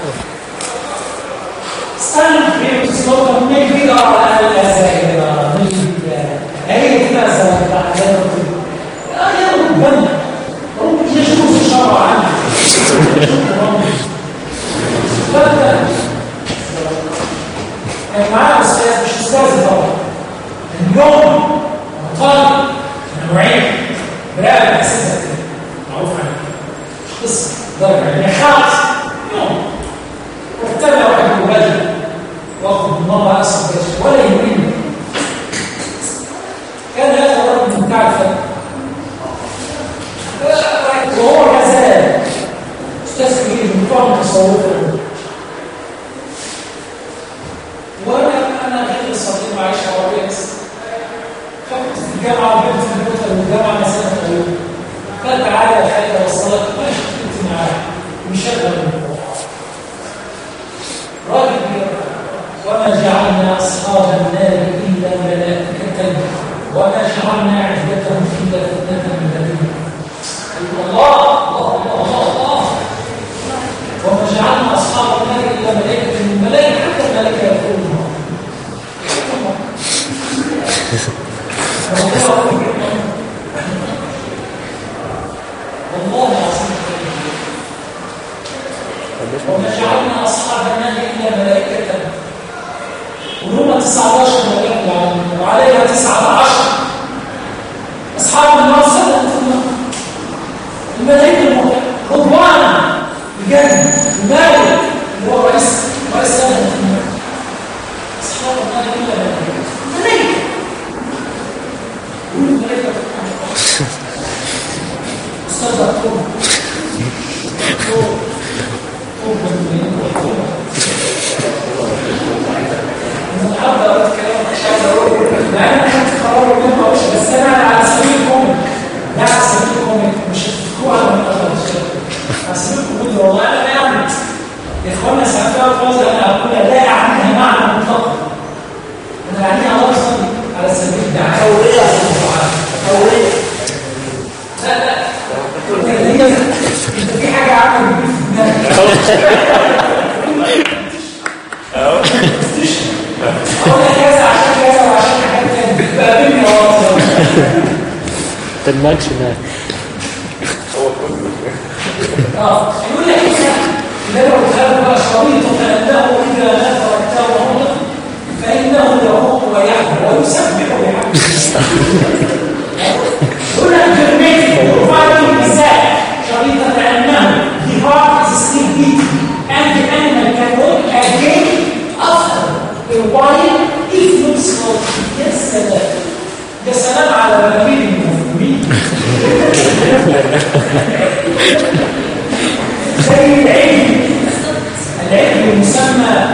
استنى في صوت من كده على الازاير من هي كده زي بتاع اه يا ربنا ربنا يشوف الشرع عنك كان معايا استاذ مش استاذ طبعا اليوم طالب نوعين براءة اساسا معروف عنك مش قصه درجه يعني خالص يوم واتبع واحد مبادر واخد النظر اسف ولا يهمني كان هذا الرجل بتاع الفن وهو ما زال استاذ كبير من بتوع التصوف وانا انا غير الصديق معيش عربيه بس خدت في الجامعه وجبت في البيت من الجامعه مسافه طويله قال تعالى يا خالد اوصلك ماشي كنت معاه مشغل الموضوع راجل بيقرا وما جعلنا اصحاب النار الا ملائكه وما جعلنا عدتهم الا فتنه من لدنا الله الله الله الله الله وما جعلنا اصحاب النار الا ملائكه من الملائكه حتى الملائكه يدخلون والله العظيم وما جعلنا اصحاب النار الا ملائكه ولهم 19 ملائكه وعليها 19 اصحاب النار سنه الملائكه رضوان الجنه المالك اللي هو رئيس رئيس سنه اصحاب النار الا ملائكه ملائكه الملائكه استاذ دكتور النهارده قلت كلام مش عايز اقوله مع ان انا كنت قرار منه مش بس انا على سبيل الكوميك لا على سبيل الكوميك مش هتفكوه على من اخر على سبيل الكوميك والله انا يعني يا اخوانا ساعتها الفاظ انا اقول لا عنها معنى مطلق انا يعني على اصلي على سبيل الدعاء توريه توريه لا لا انت في حاجه عامله في دماغك اقول كذا عشان كذا وعشان حاجات تانية بقابلني واصل تدمجش هناك اه يقول لك ايه لو كان بقى شريط فانه اذا نفر التوبه فانه يروق ويحمل ويسبح ويحمل يقول لك برميتي وفاضل النساء شريطة أنه the heart is still beating and the animal can walk again after a while if not slowly يا سلام يا سلام على براميل المفهومين زي العلم العلم المسمى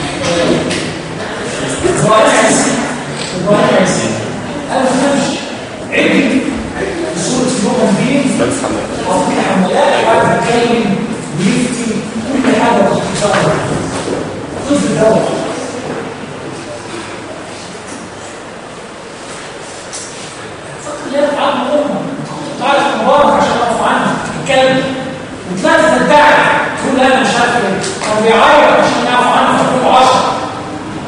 ظواهر ظواهر انا ما فهمش علم بصوره لغه بين وفي حملات وعايز اتكلم ويفتي كل حاجه باختصار طفل دوت لا تفعل امه تعرف مبارك عشان اقف عنه تتكلم وتلاقي تدعي تقول لا انا مش عارف ايه او بيعيط عشان يعرف عنه تقول 10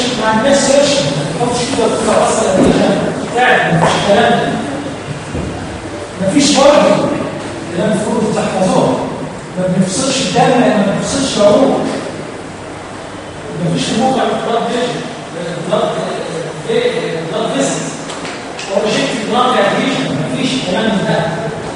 ما عندناش سيرش ما تحطش كده في اصلا بتاعت مفيش كلام ده مفيش برضه كلام المفروض تحفظوه ما بنفصلش الدم ما بنفصلش العروق مفيش موقع بلاد فيجن بلاد بلاد فيزيت اورجيكت بلاد اديشن مفيش كلام من ده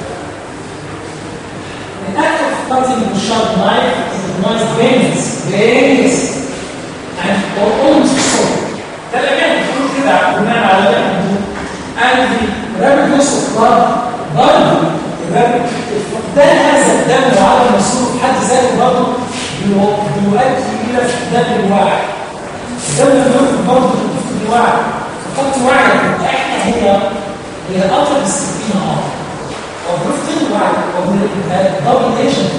The act of cutting with sharp knife signifies veins, veins, and or almost so. ده اللي كان بتقول كده بناء على ده and the rapid use of blood برضه الرابد ده هذا الدم وعدم الوصول في حد ذاته برضه بيؤدي الى فقدان الوعي الدم المفروض برضه بيفقد الوعي فقدت وعيك احنا هي هي اقرب السكينه اه وبرفض الوعي وبالدبل ايجنت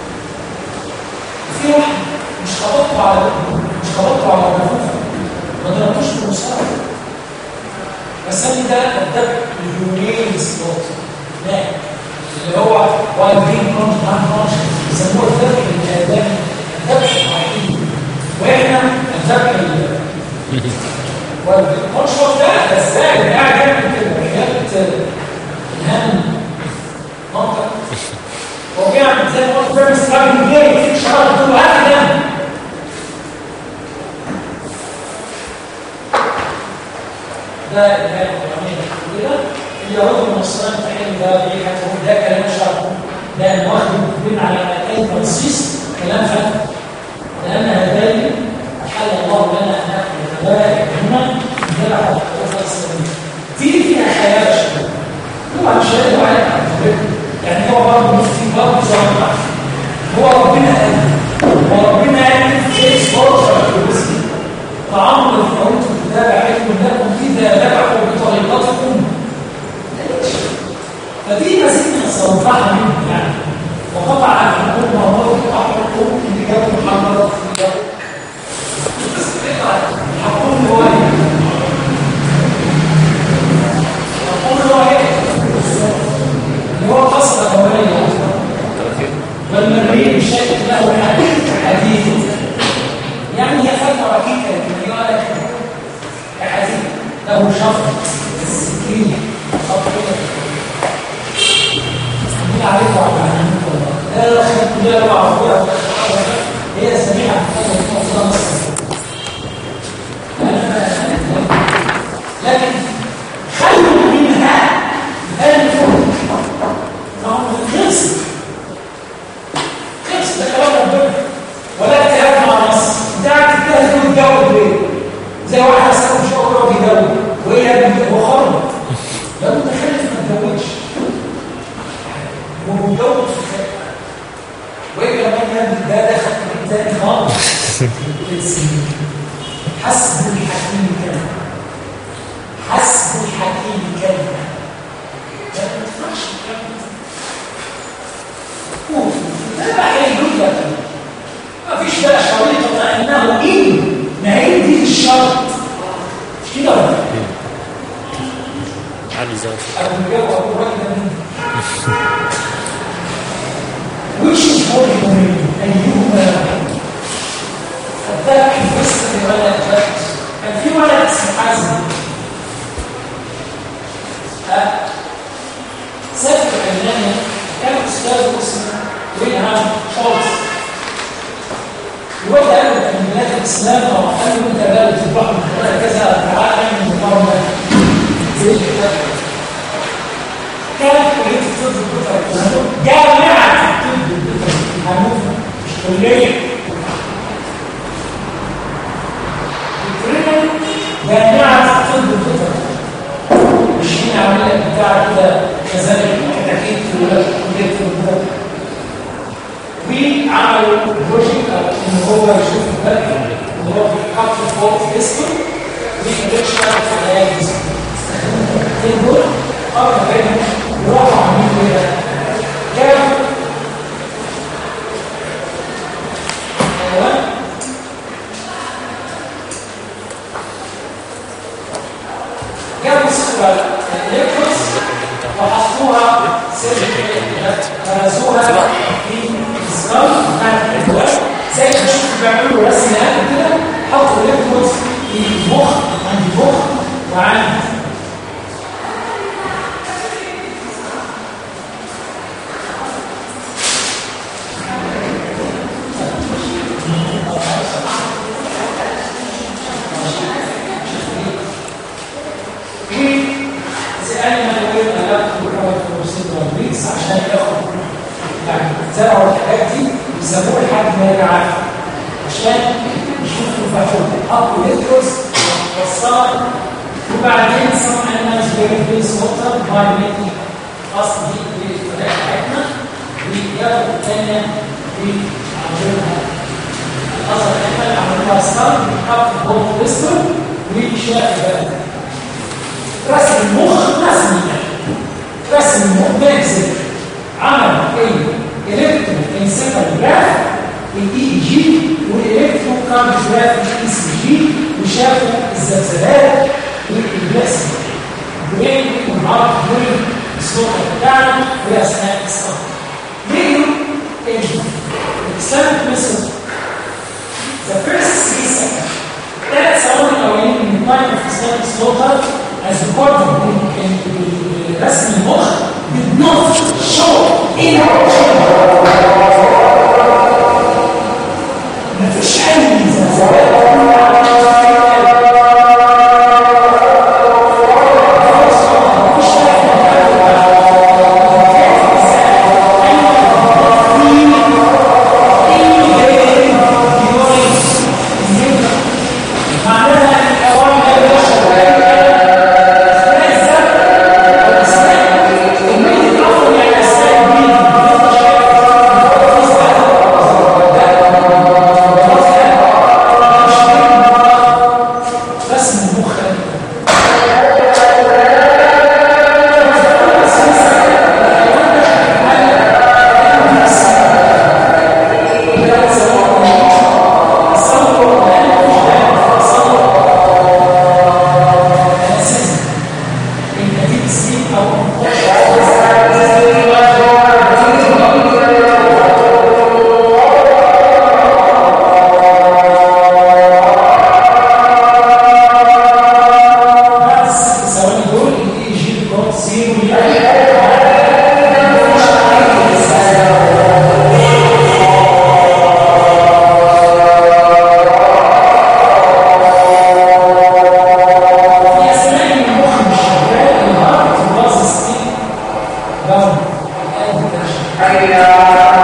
في واحد مش خبطته على مش خبطته على الرفوف ما ضربتوش في المصاب بس انا ده الدب اليونين سبوت لا اللي هو وايد جرين كونج مان كونج بيسموه الذبح الادمي الذبح الحقيقي واحنا الذبح والمشروع ده ده ازاي ده قاعد يعمل كده حاجات الهام منطق هو بيعمل زي ما قلت بيعمل ستراجل كبير في شرط طول هذا ده ده الهام كده اليهود والنصارى بتاعهم ده بيحكوا ده كلام شرعي ده واخد من على اي تنصيص كلام فن لان هذين حل الله لنا ان ناكل الكبائر هنا من على تيجي فيها خيال شويه طبعا شيء واحد يعني هو برضه مفتي برضه زي ما هو ربنا قال هو ربنا قال في فرصه في طعام الفروت الكتاب علم لكم اذا ذبحوا بطريقتكم فدي مزيد صوتها منه يعني وقطع عن حقوق وهو قطع حقوق اللي جابوا محمد في حقوق هو حقوق هو ايه؟ اللي هو قصة أولية والمريء بشكل له حديث يعني هي فترة ركيكة لكن هي لك حديث له شفط السكين خطوة مين عارفها عن لا لا لا لا معروفة هي سميعة لكن خلوا منها ألف فهم خلص خلص ده كلام ربنا ولا اجتهاد مع نص انت قاعد تجتهد وتجاوب ليه؟ زي واحد اساله مش هو بيجاوب وهي وخرج لو انت خلف ما تجاوبش ومجاوب في الخير وإيه كمان يعمل ده دخل في تاني خالص حسب الحكيم كان حسب الحكيم كان ما تنفعش ده بقى هيقول لك ما فيش بقى شريطة انه ايه ما هي دي الشرط مش كده ولا علي زوج ابو مجاوب ابو راجل مين which is more important أيهما الذبح الفسق ولا الفت كان في ولد اسمه حازم سافر ألمانيا كان أستاذ اسمه ويلهام شولتز الواد قال له من بلاد الإسلام أو قال له أنت بلد تروح من خلال كذا تعالى اعمل مقارنة زي الكتاب كانت كلية الطب البيطري جامعة الطب البيطري هنوفا مش كلية الكلية جامعة الطب البيطري مش هنا عاملة بتاع كده كذلك كتاكيد في كلية الطب البيطري وعملوا بروجكت ان هو يشوف الفرق ان هو بيحط فوق في اسمه ويكتشف الحياة جسمه استخدموا دول أربع بينهم وراحوا عاملين ايه جابوا حيوان جابوا سكر الالكتروس وحطوها فرزوها في السكر بتاعت الحيوان زي ما شفتوا بيعملوا رسم هذا كده حطوا الالكتروس في تعالى سألنا الويل ألات وكوات وسيدنا الريس عشان ياخد يعني زرعوا الحاجات دي يسموه لحد ما يرجع عشان يشوفوا فاتوا اب ويدرس والصار وبعدين some animals very very water by making us دي بالطريقه بتاعتنا وياخدوا الثانيه ويعملوها الاصل احنا اللي عملوها ستار بنحط بوت بيستول وشاف بقى رسم المخ رسمي رسم المخ بيرسم عمل ايه الكترو انسيفالوجراف الاي جي والالكترو كارديوجراف الاي سي جي وشافوا الزلزالات والرسم برين والعرض برين الصوت بتاعنا في اثناء الصف ليه الاسلامك ميثود The first three seconds ثلاث ثواني الاولين من التايم في اسلامك سلوتر as recorded in, in, in رسم المخ did not show in مفيش اي زلزالات معناها ان الاوامر رسم المخ بس الثواني دول الاي جي بروت زيرو في اثناء المخ مش شغال الهارت باص ستيل داون القلب ده شغال.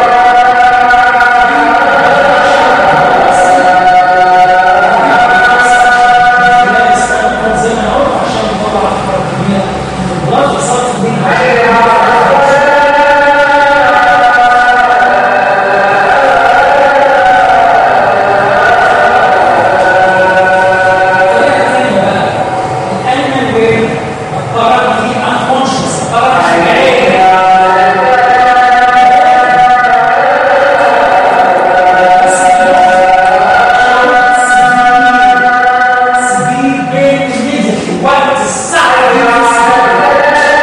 لا يستخدم زي ما قلت عشان يطلع افكار كبيره من البلاد وصلت منها الطريقه الثانيه بقى الانيمال وير القرار فيه انكونشس القرار مش بعيد severe pain immediately. What is side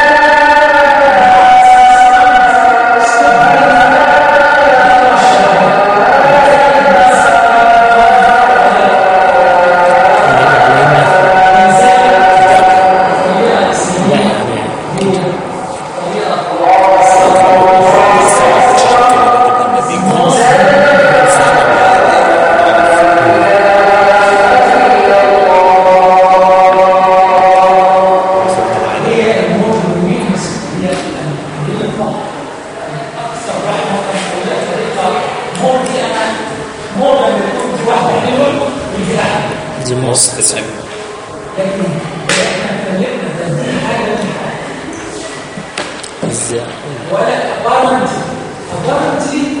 هي الموت والويكنس هي هي الفقر اكثر رحمه ولا طريقه مور دي انا مور لما يكون في واحده حلوه بالفعل دي موست اسم لكن احنا اتكلمنا ده دي حاجه ودي حاجه ازاي ولا ابارنتي ابارنتي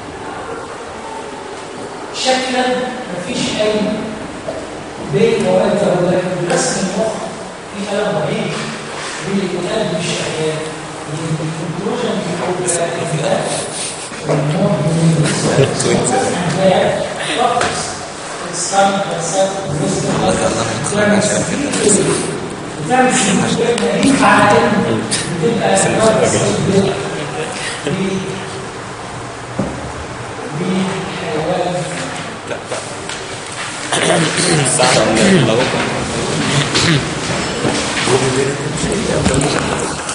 شكلا مفيش اي بين وانت ولكن رسم المخ في الم رهيب بالقلب مش شغال الكونكلوجن بيقول الموت بتعمل سيكون عادل بتبقى بحيوان صح Thank you.